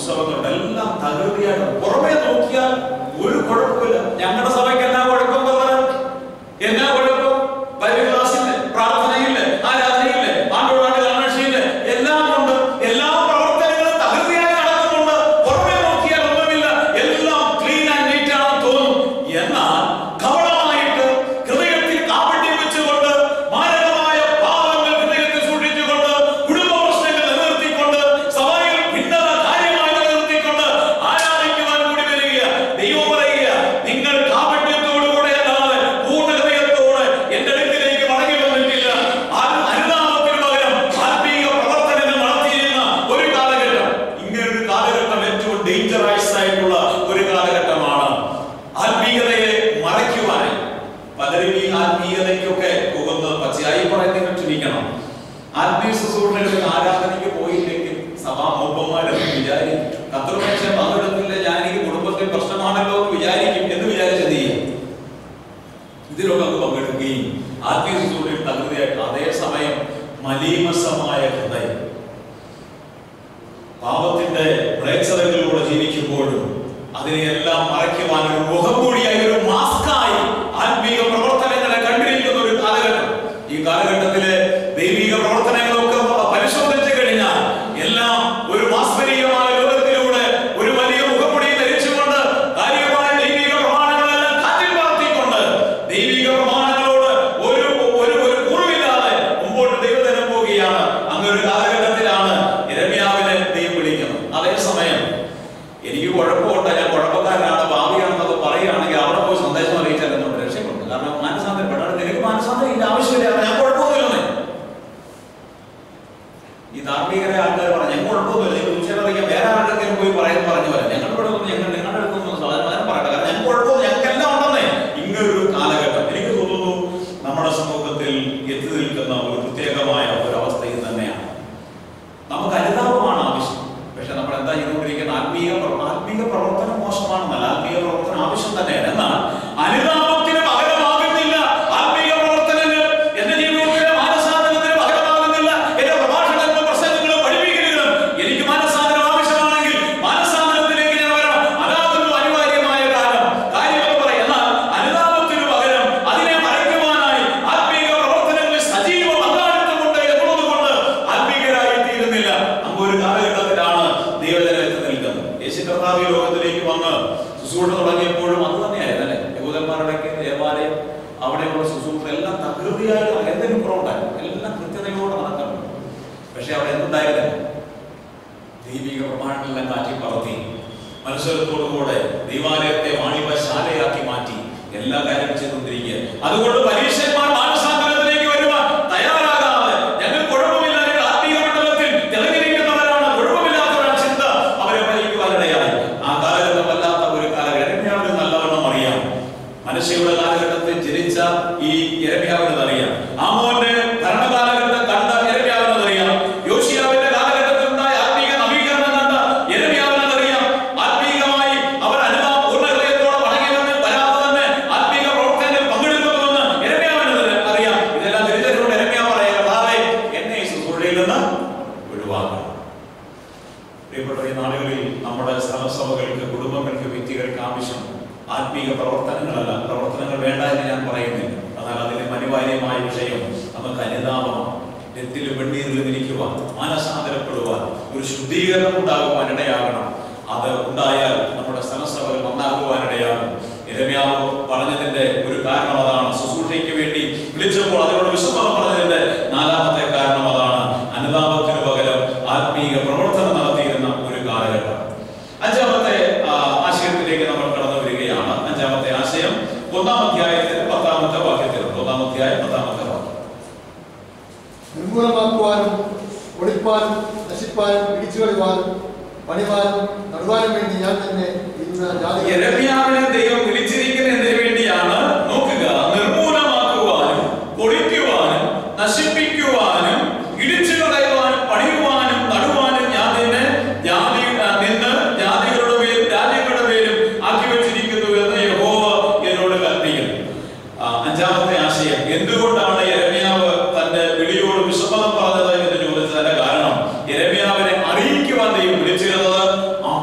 ഉത്സവങ്ങളുണ്ട് എല്ലാം തകൃതിയായിട്ട് പുറമേ നോക്കിയാൽ ഒരു കുഴപ്പമില്ല ഞങ്ങളുടെ സഭയ്ക്ക് എന്നാ കുഴപ്പം പറഞ്ഞാൽ എന്നാ കുഴപ്പം ബൈബിൾ ക്ലാസ്സില്ല പ്രാർത്ഥനയില്ല ആരാധനയില്ല ആണ്ടോടാണ്ട് കാരണശീല എല്ലാം ഉണ്ട് എല്ലാ പ്രവർത്തനങ്ങളും തകൃതിയായി നടക്കുന്നുണ്ട് പുറമേ നോക്കിയാൽ ഒന്നുമില്ല എല്ലാം ക്ലീൻ ആൻഡ് നീറ്റ് ആണെന്ന് തോന്നും എന്നാൽ കവളമായിട്ട് ഹൃദയത്തിൽ കാപട്യം വെച്ചുകൊണ്ട് മാരകമായ പാപങ്ങൾ ഹൃദയത്തിൽ സൂക്ഷിച്ചുകൊണ്ട് കുടുംബ പ്രശ്നങ്ങൾ നിലനിർത്തിക്കൊണ്ട് സഭയിൽ ഭിന്നത കാര്യമായി നിലനിർത്തിക്കൊണ്ട് ആരാധിക്കുവാൻ കൂടി വരിക ദൈവം പറയുക നിങ്ങൾ കാപട്യത്തോടുകൂടെ അല്ലാതെ പൂർണ്ണ ഹൃദയത്തോടെ എന്റെ അടുക്കിലേക്ക് മടങ്ങി വന്നിട്ടില്ല ആ അനുതാപത്തിന് പകരം ആത്മീയ പ്രവർത്തനങ്ങൾ നടത്തിയിരുന്ന ഒരു കാലഘട്ടം ഇങ്ങനൊരു കാലഘട്ടം ഏറ്റവും ഡേഞ്ചറൈസ് ആയിട്ടുള്ള ഒരു കാലഘട്ടമാണ് ആത്മീയതയെ മറയ്ക്കുവാനായി പലരും ഈ ആത്മീയതയ്ക്കൊക്കെ പോകുന്നത് പച്ചയായി പറയുന്നത് ക്ഷമിക്കണം ആത്മീയ ശുശ്രൂഷകളിൽ ആരാധനയ്ക്ക് പോയില്ലെങ്കിൽ സഭാമൂപ്പന്മാരെന്ന് വിചാരിക്കും കത്രുമേശ പങ്കെടുത്തില്ല ഞാൻ എനിക്ക് കുടുംബത്തിൽ പ്രശ്നമാണല്ലോ എന്ന് വിചാരിക്കും എന്ന് വിചാരിച്ച് എന്ത് ചെയ്യും ഇതിലൊക്കെ അങ്ങ് പങ്കെടുക്കുകയും ആത്മീയ ശുശ്രൂഷയിൽ തകൃതിയായിട്ട് അതേസമയം മലീമസമായ ഹൃദയം പാപത്തിന്റെ പ്രേക്ഷതകളിലൂടെ ജീവിക്കുമ്പോഴും അതിനെയെല്ലാം മറയ്ക്കുവാൻ ഒരു മുഖംമൂടിയായി ഒരു മാസ്കായി ആത്മീക പ്രവർത്തനങ്ങളെ കണ്ടിരിക്കുന്ന ഒരു കാലഘട്ടം ഈ കാലഘട്ടത്തിലെ ദൈവിക പ്രവർത്തനങ്ങളൊക്കെ പരിശോധിച്ചു കഴിഞ്ഞാൽ എല്ലാം ഒരു മാസ്മരീയമായ ലോകത്തിലൂടെ ഒരു വലിയ മുഖംമുടി ധരിച്ചുകൊണ്ട് കാര്യമായ ദൈവിക പ്രമാണങ്ങളെല്ലാം കാറ്റിൽ പറത്തിക്കൊണ്ട് ദൈവിക പ്രമാണങ്ങളോട് ഒരു ഒരു ഒരു കുറവില്ലാതെ മുമ്പോട്ട് ദൈവജനം പോവുകയാണ് അങ്ങനെ ഒരു കാലഘട്ടത്തിലാണ് ഇരമ്യാവിനെ ദൈവം വിളിക്കുന്നത് അതേസമയം എനിക്ക് കുഴപ്പമുണ്ട് ഞാൻ കുഴപ്പക്കാരനാണ് ഭാവിയാണെന്നൊക്കെ പറയുകയാണെങ്കിൽ അവിടെ പോയി സന്ദേശം അറിയിച്ചാൽ എന്നോട് രക്ഷപ്പെടും കാരണം മാനസാന്തരപ്പെടാണ് നിനക്ക് മാനസാന്തരം ഇതിന്റെ ആവശ്യമില്ല ഞാൻ കുഴപ്പമൊന്നുമില്ലെന്നേ ഈ ധാർമ്മികരെ ആൾക്കാർ പറഞ്ഞു ഞങ്ങൾ കുഴപ്പമൊന്നുമില്ല നിങ്ങൾ ഉച്ചറിയിക്കാൻ വേറെ ആരുടെങ്കിലും പോയി പറയുന്ന പറഞ്ഞു വരാം ഞങ്ങളുടെ ഇവിടെ ഒന്നും ഞങ്ങൾ നിങ്ങളുടെ അടുത്തൊന്നും സാധാരണ പറയട്ടെ കാരണം ഞങ്ങൾക്ക് കുഴപ്പമൊന്നും ഞങ്ങൾക്ക് എല്ലാം ഉണ്ടെന്നേ ഇങ്ങനൊരു കാലഘട്ടം എനിക്ക് തോന്നുന്നു നമ്മുടെ സമൂഹത്തിൽ എത്തി നിൽക്കുന്ന ഒരു പ്രത്യേകമായ ഒരു അവസ്ഥയിൽ തന്നെയാണ് നമുക്ക് അനുതാപമാണ് ആവശ്യം പക്ഷെ നമ്മൾ എന്താ ചെയ്തുകൊണ്ടിരിക്കുന്ന ആത്മീയ പ്ര- ആത്മീയ പ്രവർത്തനം മോശമാണെന്നല്ല ആത്മീയ പ്രവർത്തനം ആവശ്യം തന്നെയാണ് എന്നാൽ അനുതാപത്തിന് പകരമാകുന്നില്ല ആത്മീയ പ്രവർത്തനങ്ങൾ എന്റെ ജീവിതത്തിലെ മാനസാന്തരത്തിന് പകരമാകുന്നില്ല എന്റെ പ്രഭാഷണങ്ങളും പ്രസംഗങ്ങളും പഠിപ്പിക്കലുകളും എനിക്ക് മാനസാന്തരം ആവശ്യമാണെങ്കിൽ മാനസാന്തരത്തിലേക്ക് ഞാൻ വരണം അതാകുന്നു അനിവാര്യമായ കാലം കാര്യമെന്ന് പറയും എന്നാൽ അനുതാപത്തിന് പകരം അതിനെ മറയ്ക്കുവാനായി ആത്മീയ പ്രവർത്തനങ്ങളിൽ സജീവ പങ്കാളിത്തമുണ്ട് എന്നുള്ളത് കൊണ്ട് ആത്മീയരായി തീരുന്നില്ല അങ്ങ് ഒരു കാലഘട്ടത്തിലാണ് ദൈവജനം എത്തി നിൽക്കുന്നത് യേശു കർത്താവ് ഈ ലോകത്തിലേക്ക് വന്ന് ശുശ്രൂഷ തുടങ്ങിയപ്പോഴും അത് തന്നെയായിരുന്നു അല്ലെ യഹൂദന്മാരുടെ ദേവാലയം അവിടെയുള്ള ശുശ്രൂഷ എല്ലാം തകൃതിയായി എന്തെങ്കിലും കുറവുണ്ടായിരുന്നു എല്ലാം കൃത്യതയോടെ നടക്കണം പക്ഷെ അവിടെ എന്തുണ്ടായിരുന്നില്ല ദൈവിക പ്രമാണങ്ങളെല്ലാം കാറ്റി പറത്തി മത്സരത്തോടുകൂടെ ദൈവാലയത്തെ വാണിഭശാലയാക്കി മാറ്റി എല്ലാ കാര്യവും ചെയ്തുകൊണ്ടിരിക്കുക അതുകൊണ്ട് പരീക്ഷന്മാർ മാനസാന്തരത്തിലേക്ക് വരുവാൻ തയ്യാറാകാതെ ഞങ്ങൾ കുഴപ്പമില്ല ഞങ്ങൾ ആത്മീയ മണ്ഡലത്തിൽ തെളിഞ്ഞിരിക്കുന്നവരാണ് കുഴപ്പമില്ലാത്തവരാണ് ചിന്ത അവരെ ഭരിക്കുവാനിടയായി ആ കാലഘട്ടം വല്ലാത്ത ഒരു കാലഘട്ടം ഞാൻ നല്ലവണ്ണം അറിയാം മനുഷ്യയുടെ കാലഘട്ടത്തിൽ ജനിച്ച ഈ ഇരമ്യാവിന് അറിയാം ആമോന്റെ ഭരണകാലഘട്ടം കണ്ട ഇരമ്യാവിന് അറിയാം യോശിയാവിന്റെ കാലഘട്ടത്തിൽ ഉണ്ടായ ആത്മീക നവീകരണം കണ്ട ഇരമ്യാവിന് അറിയാം ആത്മീകമായി അവർ അനുതാപ പൂർണ്ണ ഹൃദയത്തോടെ മടങ്ങി വന്ന് വരാതെ തന്നെ ആത്മീക പ്രവർത്തനങ്ങളിൽ പങ്കെടുക്കുന്നുവെന്ന് ഇരമ്യാവിന് അറിയാം ഇതെല്ലാം തിരിച്ചറിഞ്ഞുകൊണ്ട് ഇരമ്യാവ് പറയാം കർത്താവേ, എന്നെ ഈ ശുശ്രൂഷയിൽ നിന്ന് ഒഴിവാക്കണം പ്രിയപ്പെട്ട ഈ നാടുകളിൽ നമ്മുടെ സ്ഥലസഭകൾക്ക് കുടുംബങ്ങൾക്ക് വ്യക്തികൾക്ക് ആവശ്യം ആത്മീയ പ്രവർത്തനങ്ങളല്ല പ്രവർത്തനങ്ങൾ വേണ്ട എന്ന് ഞാൻ പറയുന്നില്ല എന്നാൽ അതിലെ അനിവാര്യമായ വിഷയം നമുക്ക് അനുതാപമാണ് നെത്തിലും വെണ്ണീരിലും ഇരിക്കുവാൻ മാനസാന്തരപ്പെടുവാൻ ഒരു ശുദ്ധീകരണം ഉണ്ടാകുവാൻ ഇടയാകണം അത് ഉണ്ടായാൽ നമ്മുടെ സ്ഥലസഭകൾ നന്നാകുവാൻ ഇടയാകും ഇരമ്യാവ് പറഞ്ഞതിന്റെ ഒരു കാരണം അതാണ് ശുശ്രൂഷയ്ക്ക് വേണ്ടി വിളിച്ചപ്പോൾ അതിനോട് വിശ്വസം പറഞ്ഞതിന്റെ നാലാമത്തെ കാരണം അതാണ് അനുതാപത്തിന് പകരം ആത്മീയ പ്രവർത്തനം നടത്തിയിരുന്ന ഒരു കാലഘട്ടം അഞ്ചാമത്തെ ആ, ആശയത്തിലേക്ക് നമ്മൾ കടന്നു വരികയാണ് അഞ്ചാമത്തെ ആശയം ഒന്നാം അധ്യായത്തിന്റെ പത്താമത്തെ വാക്യത്തിലുണ്ട് ഒന്നാം അധ്യായം പത്താമത്തെ വാക്യം നിർമൂലമാക്കുവാനും ഒളിപ്പാനും നശിപ്പാനും പിടിച്ചു കളയുവാനും പണിവാനും നടുവാനും വേണ്ടി ഞാൻ തന്നെ ഇന്ന് ജാതി യെരമ്യാവിനെ ദൈവം വിളിച്ചിരിക്കുന്ന എന്തിനു വേണ്ടിയാണ് നോക്കുക നിർമൂലമാക്കുവാനും പൊളിക്കുവാനും നശിപ്പിക്കുവാനും ഇടിച്ചു കളയുവാനും പണിയുവാനും നടുവാനും ഞാൻ നിന്നെ ജാതി ആ, നിന്ന് ജാതികളുടെ പേരും രാജ്യങ്ങളുടെ പേരും ആക്കി വെച്ചിരിക്കുന്നു എന്ന് യഹോവ എന്നോട് കൽപ്പിക്കുന്നു ആ, അഞ്ചാമത്തെ ആശയം എന്തുകൊണ്ടാണ് യരമ്യാവ് തന്റെ വിളിയോട് വിശ്വസം പറഞ്ഞത് എന്ന് ചോദിച്ചതിന്റെ കാരണം യരമ്യാവിനെ അറിയിക്കുവാൻ ദൈവം വിളിച്ചിരുന്നത് ആ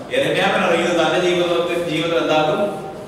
എരമ്യാവൻ അറിയുന്നത് തന്റെ ജീവിതത്തിൽ ജീവിതം എന്താക്കും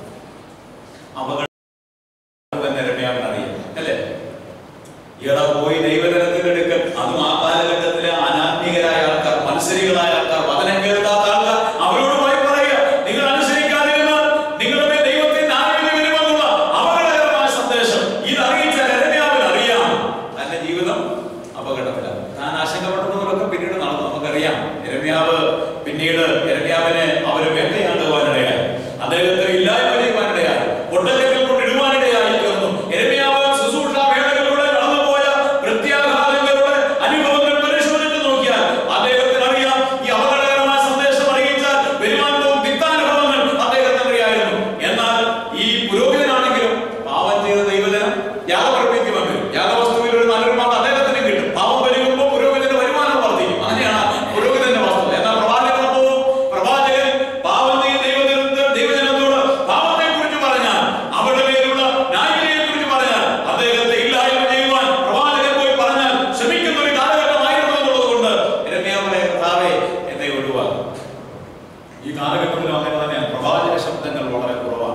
അപകടം തന്നെ എരമ്യാവൻ അറിയാം അല്ലേ ഈയിടെ പോയി ദൈവജനത്തിന്റെ അടുക്കൽ അതും ആ കാലഘട്ടത്തിലെ അനാത്മികരായ ആൾക്കാർ മത്സരികളായ ആൾക്കാർ വചനം കേൾക്കാത്ത ആൾക്കാർ അവരോട് പോയി പറയുക നിങ്ങൾ അനുസരിക്കാതിരുന്നാൽ നിങ്ങളുടെ മേൽ ദൈവത്തിന്റെ ആത്മീയ വരുമെന്നുള്ള അപകടകരമായ സന്ദേശം ഇത് അറിയിച്ച എരമ്യാവിന് അറിയാം തന്റെ ജീവിതം അപകടത്തിലാണ് താൻ ആശങ്കപ്പെടുന്നവരൊക്കെ പിന്നീട് നടന്നു നമുക്കറിയാം എരമ്യാവ് പിന്നീട് എരമ്യാവിനെ അവര് വേട്ടയാണ്ടുവാനിടയായി അദ്ദേഹത്തെ ഇല്ലായ്മ ചെയ്യുവാനിടയായി ഒട്ടകത്തിൽ കൊണ്ട് ഇടുവാനിടയായി തീർന്നു എരമ്യാവ് ശുശ്രൂഷ വേളകളിലൂടെ കടന്നുപോയ പ്രത്യാഘാതങ്ങളുടെ അനുഭവങ്ങൾ പരിശോധിച്ച് നോക്കിയാൽ അദ്ദേഹത്തിന് അറിയാം ഈ അപകടകരമായ സന്ദേശം അറിയിച്ചാൽ വരുവാൻ പോകും തിക്താനുഭവങ്ങൾ അദ്ദേഹത്തിന് അറിയായിരുന്നു എന്നാൽ ഈ പുരോഹിതനാണെങ്കിലും പാവം ചെയ്ത ദൈവജനം യാഗമർപ്പിക്കുവാൻ വരും യാഗവസ്തുവിൽ ഒരു നല്ലൊരു മാസം അദ്ദേഹത്തിന് കിട്ടും പാവം വരുമ്പോൾ പുരോഹിതന്റെ വരുമാനം വർദ്ധിക്കും അങ്ങനെയാണ് പുരോഹിതന്റെ വസ്തു എന്നാൽ പ്രവാചകനപ്പോ പ്രവാചകൻ പാവം ചെയ്ത ദൈവജനത്തെ ദൈവജനത്തോട് പാവത്തെ കുറിച്ച് പറഞ്ഞാൽ അവരുടെ മേലുള്ള ന്യായവിധിയെ കുറിച്ച് പറഞ്ഞാൽ അദ്ദേഹത്തെ ഇല്ലായ്മ ചെയ്യുവാൻ പ്രവാചകൻ പോയി പറഞ്ഞാൽ ക്ഷമിക്കുന്ന ഒരു കാലഘട്ടമായിരുന്നു എന്നുള്ളത് കൊണ്ട് രമ്യാവുടെ കർത്താവെ എന്നെ ഒഴിവാക്കും ഈ കാലഘട്ടത്തിൽ അങ്ങനെ തന്നെയാണ് പ്രവാചക ശബ്ദങ്ങൾ വളരെ കുറവാണ്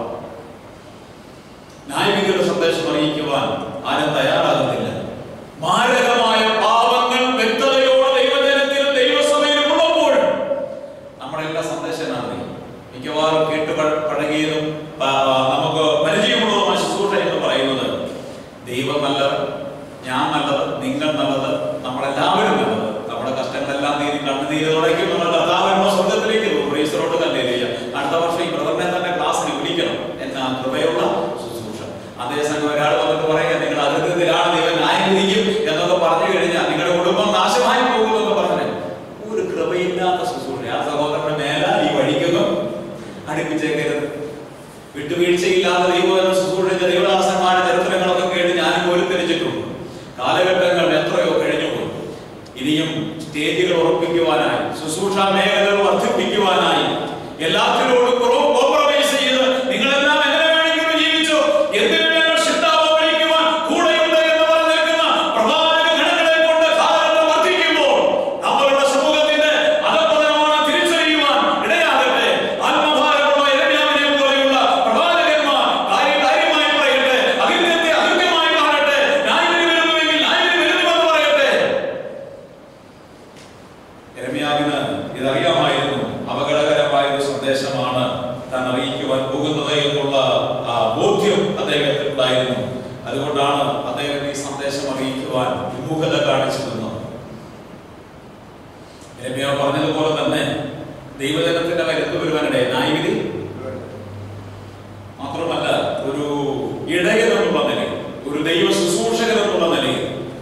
ന്യായവിധിയുടെ സന്ദേശം അറിയിക്കുവാൻ ആരും തയ്യാറാകുന്നില്ല മാരകമായ പാപങ്ങൾ വ്യക്തതയോടെ ദൈവജനത്തിലും ദൈവസഭയിലും ഉള്ളപ്പോൾ നമ്മുടെ എല്ലാ സന്ദേശമാണ് മിക്കവാറും കേട്ട് പഴ- പഴകിയതും ആ, നമുക്ക് പരിചയമുള്ളതുമായ ശുശ്രൂഷ എന്ന് പറയുന്നത് ദൈവം നല്ലത് ഞാൻ നല്ലത് നിങ്ങൾ നല്ലത് നമ്മളെല്ലാവരും നല്ലത് നമ്മുടെ കഷ്ടങ്ങളെല്ലാം നീതി കണ്ണുനീര് തുടയ്ക്കും നമ്മൾ കർത്താവിനുള്ള സ്വർഗത്തിലേക്ക് പോകും റീസറോട് തന്നെ ചെയ്യുക അടുത്ത വർഷം ഈ ബ്രദറിനെ തന്നെ ക്ലാസ്സിന് വിളിക്കണം എന്നാ കൃപയുള്ള ശുശ്രൂഷ അതേസമയം ഒരാൾ വന്നിട്ട് പറയാ നിങ്ങൾ അതിർത്തിയിലാണ് ദൈവം ന്യായം വിധിക്കും എന്നൊക്കെ പറഞ്ഞു കഴിഞ്ഞാൽ നിങ്ങളുടെ കുടുംബം നാശമായി പോകുമെന്നൊക്കെ പറഞ്ഞു ഒരു കൃപയില്ലാത്ത ശുശ്രൂഷ ആ സഹോദരന്റെ മേല ഈ വഴിക്കൊന്നും അടുപ്പിച്ചേക്കരുത് വിട്ടുവീഴ്ചയില്ലാത്ത ദൈവം ശുശ്രൂഷിച്ച ദൈവദാസന്മാരുടെ ചരിത്രങ്ങളൊക്കെ കേട്ട് ഞാനും പോലും കാലഘട്ടങ്ങൾ എത്രയോ കഴിഞ്ഞുപോയി ഇനിയും സ്റ്റേജുകൾ ഉറപ്പിക്കുവാനായി ശുശ്രൂഷ മേഖലകൾ വർദ്ധിപ്പിക്കുവാനായി എല്ലാത്തിനോടും കോംപ്രമൈസ് ചെയ്ത് നിങ്ങളെല്ലാം എങ്ങനെ വേണമെങ്കിലും ജീവിച്ചോ എന്തിനു ഞങ്ങൾ ചിന്താവോ പഠിക്കുവാൻ കൂടെയുണ്ട് എന്ന് പറഞ്ഞിരിക്കുന്ന പ്രവാചക ഗണങ്ങളെ കൊണ്ട് കാലഘട്ടം വർദ്ധിക്കുമ്പോൾ നമ്മളുടെ സമൂഹത്തിന്റെ അധപതനമാണ് തിരിച്ചറിയുവാൻ ഇടയാകട്ടെ ആത്മഭാരമുള്ള യരമ്യാവിനെ പോലെയുള്ള പ്രവാചകന്മാർ കാര്യം കാര്യമായി പറയട്ടെ അകൃത്യത്തെ അകൃത്യമായി കാണട്ടെ ന്യായവിധി വരുന്നുവെങ്കിൽ ന്യായവിധി വരുന്നുവെന്ന് പറയട്ടെ യരമ്യാവിന് ഇതറിയാമായിരുന്നു അപകടകരമായ ഒരു സന്ദേശമാണ് താൻ അറിയിക്കുവാൻ പോകുന്നത് എന്നുള്ള ആ ബോധ്യം അദ്ദേഹത്തിന് ഉണ്ടായിരുന്നു അതുകൊണ്ടാണ് അദ്ദേഹം ഈ സന്ദേശം അറിയിക്കുവാൻ വിമുഖത കാണിച്ചു നിന്നത് യരമ്യാവ് പറഞ്ഞതുപോലെ തന്നെ ദൈവജനത്തിന്റെ കരുത്ത് വരുവാനിടെ ന്യായവിധി മാത്രമല്ല ഒരു ഇടയൻ എന്നുള്ള നിലയിൽ ഒരു ദൈവ ശുശ്രൂഷകൻ എന്നുള്ള നിലയിൽ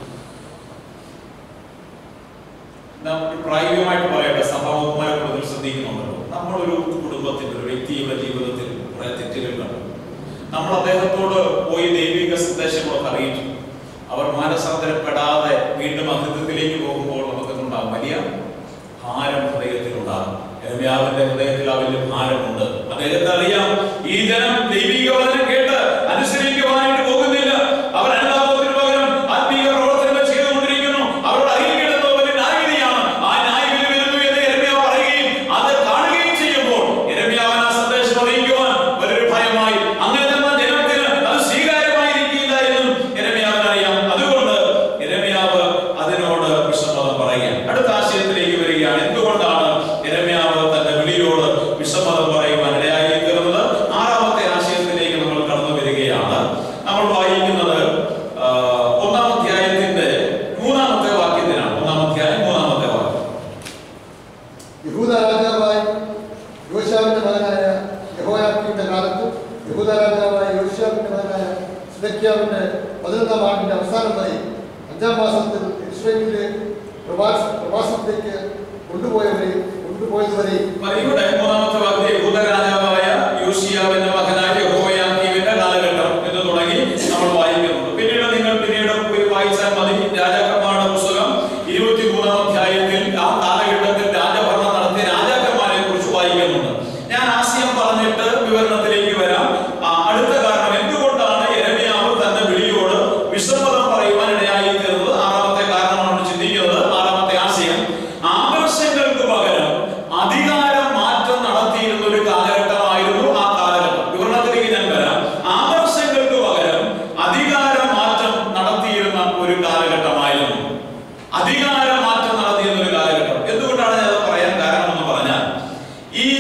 നാം ഒരു പ്രായോഗികമായിട്ട് പറയട്ടെ സഭാമുഖന്മാരെ കൂടുതൽ ശ്രദ്ധിക്കുന്നുണ്ടല്ലോ നമ്മളൊരു കുടുംബത്തിൽ ഒരു വ്യക്തിയുടെ ജീവിതത്തിൽ കുറെ തെറ്റുകൾ കണ്ടു നമ്മൾ അദ്ദേഹത്തോട് പോയി ദൈവിക സന്ദേശങ്ങളൊക്കെ അറിയിച്ചു അവർ മാനസാന്തരപ്പെടാതെ വീണ്ടും അകൃത്യത്തിലേക്ക് പോകുമ്പോൾ നമുക്കുണ്ടാകും വലിയ ഭാരം ഹൃദയത്തിലുണ്ടാകും എരമ്യാവിന്റെ ഹൃദയത്തിൽ ആ വലിയ ഭാരമുണ്ട് അദ്ദേഹത്തെ അറിയാം ഈ ജനം ദൈവിക വചനം കേട്ട് അനുസരിക്കുവാനായിട്ട് പോകുന്നില്ല അവർ അനുതാപത്തിന് പകരം ആത്മീയ പ്രവർത്തനങ്ങൾ ചെയ്തുകൊണ്ടിരിക്കുന്നു അവരോട് അറിയിക്കേണ്ടത് വലിയ ന്യായവിധിയാണ് ആ ന്യായവിധി വരുന്നു എന്ന് യരമ്യാവ് പറയുകയും അത് കാണുകയും ചെയ്യുമ്പോൾ യരമ്യാവൻ ആ സന്ദേശം അറിയിക്കുവാൻ വലിയൊരു ഭയമായി അങ്ങനെ തന്നെ ജനത്തിന് അത് സ്വീകാര്യമായിരിക്കില്ല എന്നും യരമ്യാവിന് അറിയാം അതുകൊണ്ട് യരമ്യാവ് അതിനോട് വിസമ്മതം പറയുകയാണ് അടുത്ത ആശയത്തിലേക്ക് വരികയാണ് എന്തുകൊണ്ടാണ് യരമ്യാവ് തന്റെ വിളിയോട് വിസമ്മതം പറയുവാൻ ഇടയായി തീർന്നത് ആറാമത്തെ ആശയത്തിലേക്ക് നമ്മൾ കടന്നു വരികയാണ് നമ്മൾ വായിക്കുന്നത് ആ, ഒന്നാം അധ്യായത്തിന്റെ മൂന്നാമത്തെ വാക്യത്തിനാണ് ഒന്നാം അധ്യായം മൂന്നാമത്തെ വാക്യം യഹൂദ രാജാവായി യോശാവിന്റെ മകനായ യഹോയാക്കിന്റെ കാലത്ത് യഹൂദ രാജാവായ യോശാവിന്റെ മകനായ സിദക്കിയാവിന്റെ പതിനൊന്നാം ആണ്ടിന്റെ അവസാനം വരെ അഞ്ചാം മാസത്തിൽ ഇസ്രയേലിലെ പ്രവാസ പ്രവാസത്തേക്ക് കൊണ്ടുപോയവരെ കൊണ്ടുപോയതുവരെ ഇവിടെ മൂന്നാമത്തെ വാക്യം യഹൂദ രാജാവായ യോശിയാവിന്റെ മകനായ യഹോയാക്കീമിന്റെ കാലഘട്ടം എന്ന് തുടങ്ങി നമ്മൾ വായിക്കുന്നുണ്ട് പിന്നീട് നിങ്ങൾ പിന്നീട് പോയി വായിച്ചാൽ മതി രാജാക്കന്മാരുടെ പുസ്തകം ഇരുപത്തിമൂന്നാം അധ്യായത്തിൽ ആ കാലഘട്ടത്തിൽ രാജഭരണം നടത്തിയ രാജാക്കന്മാരെ കുറിച്ച് വായിക്കുന്നുണ്ട് ഞാൻ ആശയം പറഞ്ഞിട്ട് വിവരണത്തിലേക്ക് വരാം ആ, അടുത്ത കാരണം എന്തുകൊണ്ടാണ് യരമ്യാവ് തന്റെ വിളിയോട് വിസമ്മതം പറയുവാൻ ഇടയായി തീർന്നത് ആറാമത്തെ കാരണമാണ് ചിന്തിക്കുന്നത് ആറാമത്തെ ആശയം ആദർശങ്ങൾക്ക് പകരം അധികാരം മാറ്റം നട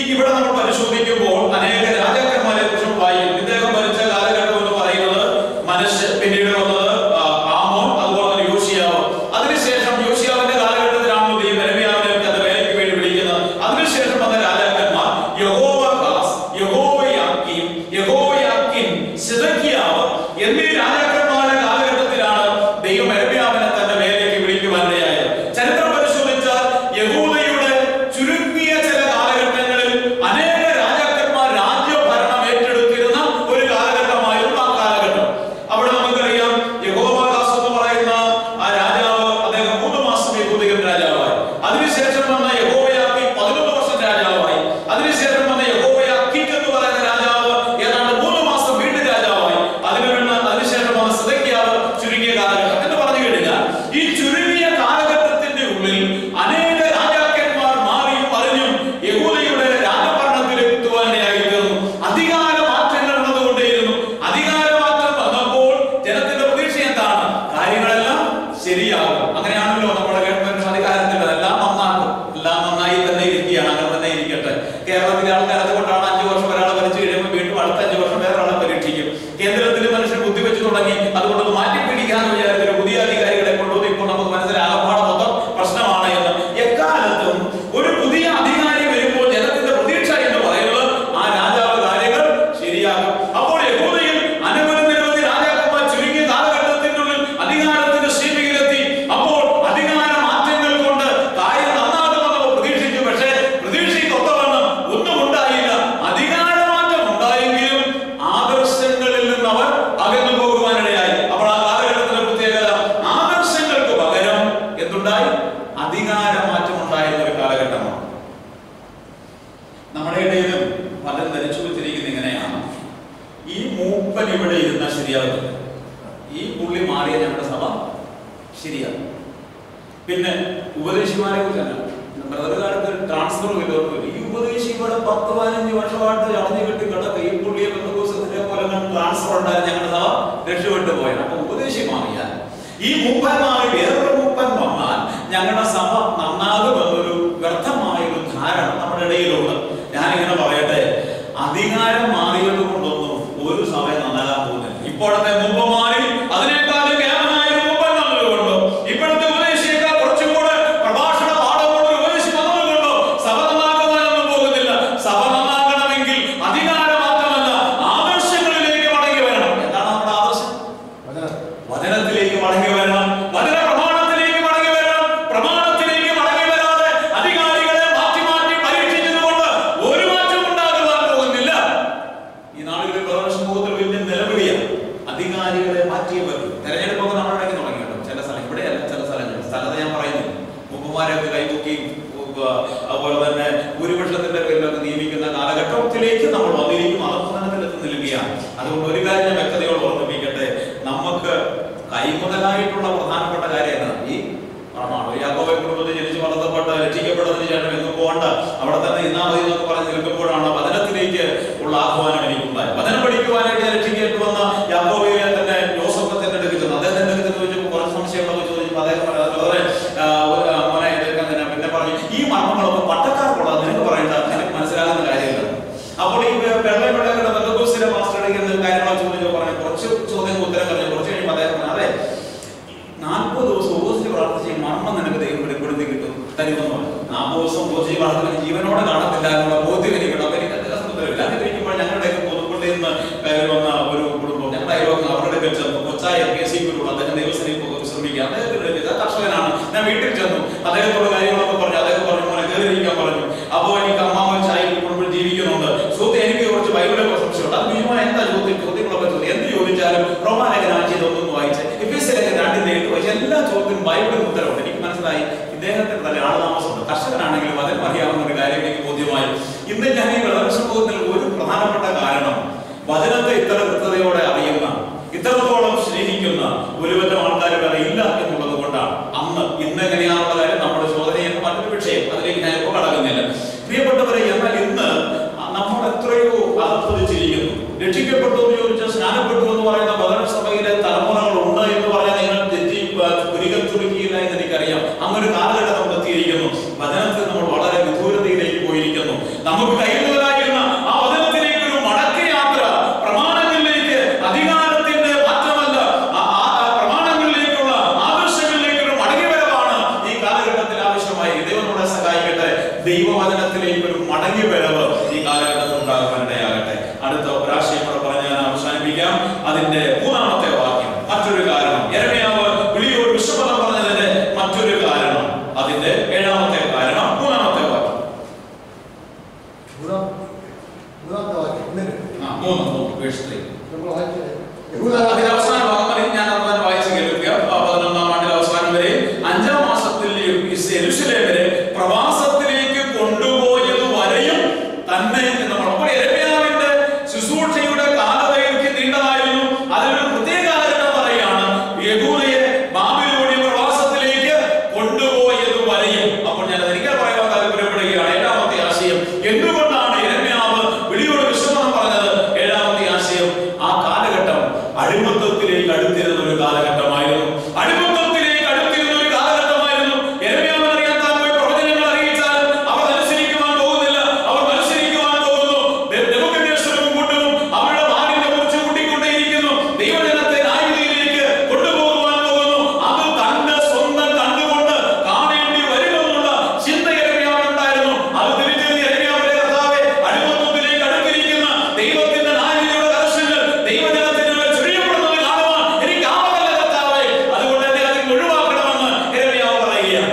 ഇവിടെ നമ്മൾ പരിശോധിക്കുമ്പോൾ അനേക രാജാക്കന്മാരെ കുറിച്ചും വായിക്കും ഇദ്ദേഹം ഭരിച്ച കാലഘട്ടം എന്ന് പറയുന്നത് മനസ്സ് പിന്നീട് വന്നത് ആ, ആമോൻ അതുപോലെ തന്നെ യോശിയാവ് അതിനുശേഷം യോശിയാവിന്റെ കാലഘട്ടത്തിലാണ് ദൈവം യെരമ്യാവിനെ തന്റെ വേലയ്ക്ക് വേണ്ടി വിളിക്കുന്നത് അതിനുശേഷം വന്ന രാജാക്കന്മാർ യഹോവഹാസ് യഹോവയാക്കീം യഹോവയാക്കിൻ സിദക്കിയാവ് എന്നീ രാജാക്കന്മാരുടെ കാലഘട്ടത്തിലാണ് ദൈവം യെരമ്യാവിനെ തന്റെ വേലയ്ക്ക് വിളിക്കുവാനിടയായത് ചരിത്രം പരിശോധിച്ചാൽ യഹൂദയുടെ ചുരുങ്ങിയ ചില കാലഘട്ടങ്ങളിൽ അനേക രാജാക്കന്മാർ രാജ്യഭരണം ഏറ്റെടുത്തിരുന്ന ഒരു കാലഘട്ടമായിരുന്നു ആ കാലഘട്ടം അവിടെ നമുക്കറിയാം യഹോവാദാസ് എന്ന് പറയുന്ന ആ രാജാവ് അദ്ദേഹം മൂന്ന് മാസം യഹൂദികൻ രാജാവായി അതിനുശേഷം വന്ന യഹോവയാക്കി പതിനൊന്ന് വർഷം രാജാവായി അതിനുശേഷം വന്ന യഹോവയാക്കിക്ക് എന്ന് പറയുന്ന രാജാവ് ഏതാണ്ട് മൂന്ന് മാസം വീണ്ടും രാജാവായി അതിനു വേണ്ട അതിനുശേഷം വന്ന സിദക്കിയാവ് ചുരുങ്ങിയ കാലഘട്ടം എന്ന് പറഞ്ഞു കഴിഞ്ഞാൽ ഈ ചുരുങ്ങിയ കാലഘട്ടത്തിന്റെ ഉള്ളിൽ അനേക രാജാക്കന്മാർ മാറിയും പറഞ്ഞും യഹൂദയുടെ രാജഭരണത്തിലെത്തുവാനായി തീർന്നു അധികാര മാറ്റങ്ങൾ വന്നുകൊണ്ടേയിരുന്നു അധികാര മാറ്റം വന്നപ്പോൾ ജനത്തിന്റെ പ്രതീക്ഷ എന്താണ് കാര്യങ്ങളെല്ലാം ശരിയാകും അങ്ങനെയാണല്ലോ നമ്മുടെ ഗവൺമെന്റ് അധികാരത്തിൽ എല്ലാം നന്നാക്കും എല്ലാം നന്നായി തന്നെ ഇരിക്കുകയാണ് അങ്ങനെ തന്നെ ഇരിക്കട്ടെ കേരളത്തിലെ ആൾക്കാർ അതുകൊണ്ടാണ് അഞ്ചു വർഷം ഒരാളെ ഭരിച്ചു കഴിയുമ്പോൾ വീണ്ടും അടുത്ത അഞ്ചു വർഷം വേറെ ആളെ പരീക്ഷിക്കും കേന്ദ്രത്തിൽ മനുഷ്യർ ബുദ്ധിവെച്ച് തുടങ്ങി അതുകൊണ്ട് അത് മാറ്റി പിടിക്കാന്ന് വിചാരിച്ചൊരു പുതിയ അധികാരികളെ കൊണ്ടുവന്ന് ഇപ്പോൾ നമുക്ക് മനസ്സിലായി ആകപ്പാട് മൊത്തം പ്രശ്നമാണ് എന്ന് എക്കാലത്തും ഒരു പുതിയ അധികാരി വരുമ്പോൾ ജനത്തിന്റെ പ്രതീക്ഷ എന്ന് പറയുന്നത് ആ രാജാവ് കാര്യങ്ങൾ ശരിയാകും അപ്പോൾ യഹൂദയിൽ അനവധി നിരവധി രാജാക്കന്മാർ ചുരുങ്ങിയ കാലഘട്ടത്തിനുള്ളിൽ അധികാരത്തിന്റെ സീമയിലെത്തി അപ്പോൾ അധികാര മാറ്റങ്ങൾ കൊണ്ട് കാര്യം നന്നാകുമെന്ന് പ്രതീക്ഷിച്ചു പക്ഷേ പ്രതീക്ഷിക്കൊത്തവണ്ണം ഒന്നും ഉണ്ടായില്ല അധികാര മാറ്റം ഉണ്ടായെങ്കിലും ആദർശങ്ങളിൽ നിന്ന് അവർ അകന്നു പോകുവാനിടയായി അപ്പോൾ ആ കാലഘട്ടത്തിലെ പ്രത്യേകത ആദർശങ്ങൾക്ക് പകരം എന്തുണ്ടായി അധികാര മാറ്റം ഉണ്ടായിരുന്ന ഒരു കാലഘട്ടമാണ് നമ്മുടെ ഇടയിലും പലരും ധരിച്ചു വെച്ചിരിക്കുന്ന ഇങ്ങനെയാണ് ഈ മൂപ്പൻ ഇവിടെ ഇരുന്നാൽ ശരിയാവില്ല ഈ പുള്ളി മാറിയ ഞങ്ങളുടെ സഭ ശരിയാകും പിന്നെ ഉപദേശിമാരെ കുറിച്ചല്ല ബ്രദർ കാലത്ത് ട്രാൻസ്ഫർ വരും ഈ ഉപദേശി ഇവിടെ പത്ത് പതിനഞ്ച് വർഷമായിട്ട് അടഞ്ഞു കെട്ടി കിടക്ക ഈ പുള്ളിയെ ബന്ധുക്കോസത്തിലെ പോലെ ട്രാൻസ്ഫർ ഉണ്ടായിരുന്നു ഞങ്ങളുടെ സഭ രക്ഷപ്പെട്ടു പോയത് അപ്പൊ ഉപദേശി മാറിയാൽ ഈ മൂപ്പൻ മാറി വേറൊരു മൂപ്പൻ വന്നാൽ ഞങ്ങളുടെ സഭ നന്നാകുമെന്നൊരു വ്യർത്ഥമായൊരു ധാരണ നമ്മുടെ ഇടയിലുണ്ട് ഞാനിങ്ങനെ പറയട്ടെ അധികാരം മാറിയത് കൊണ്ടൊന്നും ഒരു സഭ നന്നാകാൻ പോകുന്നില്ല ഇപ്പോഴത്തെ മുമ്പ് മാറി അതിനേക്കാളും കേവലമായ ഒരു മുമ്പൻ വന്നതുകൊണ്ടോ ഇപ്പോഴത്തെ ഉപദേശിയേക്കാൾ കുറച്ചും കൂടെ പ്രഭാഷണ പാഠമുള്ള ഒരു ഉപദേശി വന്നതുകൊണ്ടോ സഭ നന്നാക്കുവാനൊന്നും പോകുന്നില്ല സഭ നന്നാക്കണമെങ്കിൽ അധികാര മാത്രമല്ല ആദർശങ്ങളിലേക്ക് മടങ്ങി വരണം എന്താണ് നമ്മുടെ ആദർശം വചനം വചനത്തിലേക്ക് മടങ്ങി വരണം വചന പ്രമാണത്തിലേക്ക് മടങ്ങി വരണം പ്രമാണത്തിലേക്ക് മടങ്ങി വരാതെ അധികാരികളെ മാറ്റി മാറ്റി പരീക്ഷിച്ചതുകൊണ്ട് ഒരു മാറ്റം ഉണ്ടാകുവാൻ പോകുന്നില്ല ഈ നാളുകളിൽ പ്രധാന സമൂഹത്തിൽ വലിയ നിലവിളിയാണ് അധികാരികളെ മാറ്റിയേ പറ്റൂ തെരഞ്ഞെടുപ്പൊക്കെ നമ്മുടെ ഇടയ്ക്ക് തുടങ്ങി കേട്ടോ ചില സ്ഥലം ഇവിടെയല്ല ചില സ്ഥലങ്ങൾ സ്ഥലത്ത് ഞാൻ പറയുന്നില്ല മുപ്പന്മാരെയൊക്കെ കൈപൊക്കി ഉവ്വ് അതുപോലെ തന്നെ ഭൂരിപക്ഷത്തിന്റെ പേരിലൊക്കെ നിയമിക്കുന്ന കാലഘട്ടത്തിലേക്ക് നമ്മൾ വന്നിരിക്കും അധസ്ഥാനത്തിലെത്തി നിൽക്കുകയാണ് അതുകൊണ്ട് ഒരു കാര്യം ഞാൻ വ്യക്തതയോട് ഓർമ്മിപ്പിക്കട്ടെ നമുക്ക് കൈമുതലായിട്ടുള്ള പ്രധാനപ്പെട്ട കാര്യം എന്താണ് ഈ പ്രമാണം ഈ യാക്കോബെ കുടുംബത്തിൽ ജനിച്ച് വളർത്തപ്പെട്ട് രക്ഷിക്കപ്പെട്ടതിന് ശേഷം എങ്ങും പോകണ്ട അവിടെ തന്നെ ഇന്നാ മതി എന്നൊക്കെ പറഞ്ഞ് നിൽക്കുമ്പോഴാണ് വചനത്തിലേക്ക് ഉള്ള ആഹ്വാനം എനിക്കുണ്ടായത് വചനം പഠിക്കുവാനായിട്ട് ഞാൻ രക്ഷിക്കേണ്ടി വന്ന യാക്കോബയെ തന്നെ ജോസഫ് തിരഞ്ഞെടുക്കുന്നത് അദ്ദേഹം തിരഞ്ഞെടുക്കുന്നത് ചോദിച്ചപ്പോൾ കുറച്ച് സംശയങ്ങളൊക്കെ ചോദിച്ചപ്പോൾ അദ്ദേഹം പറഞ്ഞത് വളരെ ആ, ഒരു, ആ, മോനെ ഇതൊക്കെ അങ്ങനെ പിന്നെ പറഞ്ഞു ഈ മർമ്മങ്ങളൊക്കെ പട്ടക്കാർക്കുള്ള നിനക്ക് പറയേണ്ട നിനക്ക് മനസ്സിലാകുന്ന കാര്യമില്ല അപ്പോൾ ഈ വെള്ളം വെള്ളങ്ങളുടെ ബന്ധുക്കോസിലെ മാസ്റ്ററുടെ കാര്യങ്ങളൊക്കെ ചോദിച്ചു പറഞ്ഞു കുറച്ച് ചോദ്യങ്ങൾ ഉത്തരം പറഞ്ഞു കുറച്ച് കഴിയുമ്പോൾ അദ്ദേഹം പറഞ്ഞു അതെ നാൽപ്പത് ദിവസം ഉപസിച്ച് പ്രാർത്ഥിച്ച് മർമ്മം നിനക്ക് ദൈവം വെളിപ്പെടുത്തി കിട്ടും തരുമെന്ന് പറഞ്ഞു നാൽപ്പത് ദിവസം ഉപസിച്ച് പ്രാർത്ഥന ജീവനോടെ കാണത്തില്ല എന്നുള്ള ബോധ്യം എനിക്കുണ്ട് അപ്പൊ എനിക്ക് അതിന്റെ സമുദ്രമില്ല അങ്ങനെ ഇരിക്കുമ്പോൾ ഞങ്ങളുടെയൊക്കെ പുതുപ്പള്ളിയിൽ നിന്ന് കയറി വന്ന ഒരു കുടുംബം ഞങ്ങളുടെ അയൽവക്കം അവരുടെ അടുക്കൽ ചെന്നു കൊച്ചായ കെ സി ഗുരു അദ്ദേഹം ദൈവസേനയിൽ പോകും വിശ്രമിക്കുക അദ്ദേഹത്തിന്റെ പിതാ കർഷകനാണ് ഞാൻ വീട്ടിൽ ചെന്നു അദ്ദേഹത്തോട് കാര്യങ്ങളൊക്കെ പറഞ്ഞു അദ്ദേഹം പറഞ്ഞു മോനെ കയറിയിരിക്കാൻ പറഞ്ഞു അപ്പോൾ എനിക്ക് അമ്മാവൻ ചായ കുടുംബം ജീവിക്കുന്നുണ്ട് സുഹൃത്ത് എനിക്ക് കുറച്ച് ബൈബിളെ കുറിച്ച് സംശയമുണ്ട് അത് മിനിമം എന്താ ചോദ്യം ചോദ്യങ്ങളൊക്കെ ചോദ്യം എന്ത് ചോദിച്ചാലും റോമാലേഖനം ചെയ്തൊന്നും വായിച്ച് എഫീസിലേഖനം രണ്ടിന്റെ എട്ട് വായിച്ച് എല്ലാ ചോദ്യത്തിനും ബൈബിളിൽ ഉത്തരവുണ്ട് എനിക്ക് മനസ്സിലായി ഇദ്ദേഹത്തിന് നല്ല ആളുതാമസമുണ്ട് കർഷകനാണെങ്കിലും അതിന് അറിയാവുന്ന ഒരു കാര്യം എനിക്ക് ബോധ്യമായി ഇന്ന് ഞാൻ ഈ വെള്ളം സമൂഹത്തിൽ ഒരു പ്രധാനപ്പെട്ട കാരണം വചനത്തെ ഇത്ര കൃത്യതയോടെ അറിയുന്ന ഇത്രത്തോളം സ്നേഹിക്കുന്ന ഒരുപറ്റം ആൾക്കാർ വേറെ ഇല്ല എന്നുള്ളത് കൊണ്ടാണ് അന്ന് ഇന്ന് എങ്ങനെയാണുള്ള കാര്യം നമ്മുടെ ചോദനയെന്ന് മറ്റൊരു വിഷയം അതിലേക്ക് ഞാൻ ഇപ്പോൾ കടക്കുന്നില്ല പ്രിയപ്പെട്ടവരെ എന്നാൽ ഇന്ന് നമ്മൾ എത്രയോ അകപ്പതിച്ചിരിക്കുന്നു രക്ഷിക്കപ്പെട്ടു എന്ന് ചോദിച്ചാൽ സ്നാനപ്പെട്ടു എന്ന് പറയുന്ന ബദർ സഭയിലെ തലമുറകൾ ഉണ്ട് എന്ന് പറഞ്ഞാൽ നിങ്ങൾ തെറ്റി പുരികം ചുരുക്കിയില്ല എന്ന് എനിക്കറിയാം അങ്ങനെ ഒരു കാലഘട്ടം നമ്മൾ എത്തിയിരിക്കുന്നു വചനത്തിൽ നമ്മൾ വളരെ വിദൂരതയിലേക്ക് പോയിരിക്കുന്നു നമുക്ക് കയ്യിൽ മടങ്ങി വരവ് ഈ കാലഘട്ടത്തിൽ ഉണ്ടാകുവാനിടയാകട്ടെ അടുത്ത ഒരാശയം കൂടെ പറഞ്ഞ് ഞാൻ അവസാനിപ്പിക്കാം അതിന്റെ മൂന്നാമത്തെ വാക്യം മറ്റൊരു കാരണം യെരമ്യാവ് വിളിയോട് വിശ്വപദം പറഞ്ഞതിന്റെ മറ്റൊരു കാരണം അതിന്റെ ഏഴാമത്തെ കാരണം മൂന്നാമത്തെ വാക്യം മൂന്നാം മൂന്നാമത്തെ വാക്യം എന്നിട്ട് ആ, മൂന്ന് മൂന്ന് verse three. നമ്മൾ വായിച്ചത് അതിന്റെ അവസാന ഭാഗം വരെ ഞാൻ അവസാനം വായിച്ചു കേൾക്കുക ആ പതിനൊന്നാം ആണ്ടിൽ അവസാനം വരെ അഞ്ചാം മാസത്തിൽ യെരൂശലേം വരെ പ്രവാസത്തിലേക്ക് കൊണ്ടുപോയത് വരെയും തന്നെ എന്ന് നമ്മൾ അപ്പോൾ യെരമ്യാവിന്റെ ശുശ്രൂഷയുടെ കാലദൈർഘ്യം നീണ്ടതായിരുന്നു അതിലൊരു പ്രത്യേക കാലഘട്ടം പറയുകയാണ് യഹൂദയെ ബാബിലോണിയ പ്രവാസത്തിലേക്ക് കൊണ്ടുപോയത് വരെയും അപ്പോൾ ഞാൻ ഒരിക്കൽ പറയാൻ താല്പര്യപ്പെടുകയാണ് ഏഴാമത്തെ ആശയം എന്തുകൊണ്ടാണ് യെരമ്യാവ് വിളിയോട് വിശ്രമം പറഞ്ഞത് ഏഴാമത്തെ ആശയം ആ കാലഘട്ടം അടിമത്തത്തിലേക്ക് അടുത്തിരുന്ന ഒരു കാലഘട്ടമായിരുന്നു അടിമത്തത്തിലേക്ക് അടുത്തിരുന്ന ഒരു കാലഘട്ടമായിരുന്നു യെരമ്യാവിന് അറിയാൻ താൻ പോയി പ്രവചനങ്ങൾ അറിയിച്ചാൽ അവർ അനുസരിക്കുവാൻ പോകുന്നില്ല അവർ മത്സരിക്കുവാൻ പോകുന്നു ദെ- നെബൂഖദ്നേസറും കൂട്ടവും അവരുടെ ഭാഗ്യത്തെ കുറിച്ച് കൂട്ടിക്കൊണ്ടേയിരിക്കുന്നു ദൈവജനത്തെ ന്യായവിധിയിലേക്ക് കൊണ്ടുപോകുവാൻ പോകുന്നു അത് തന്റെ സ്വന്തം കണ്ടുകൊണ്ട് കാണേണ്ടി വരുമെന്നുള്ള ചിന്ത യെരമ്യാവിനുണ്ടായിരുന്നു അത് തിരിച്ചറിഞ്ഞ യെരമ്യാവിന്റെ കർത്താവേ അടിമത്തത്തിലേക്ക് അടുത്തിരിക്കുന്ന ദൈവത്തിന്റെ ന്യായവിധിയുടെ കർശനങ്ങൾ ദൈവജനത്തിന് മേൽ ചൊരിയപ്പെടുന്നത് കാണുവാൻ എനിക്ക് ആവതല്ല കർത്താവേ അതുകൊണ്ട് എന്നെ അതിൽ ഒഴിവാക്കണമെന്ന് യെരമ്യാവ് പറയുകയാണ്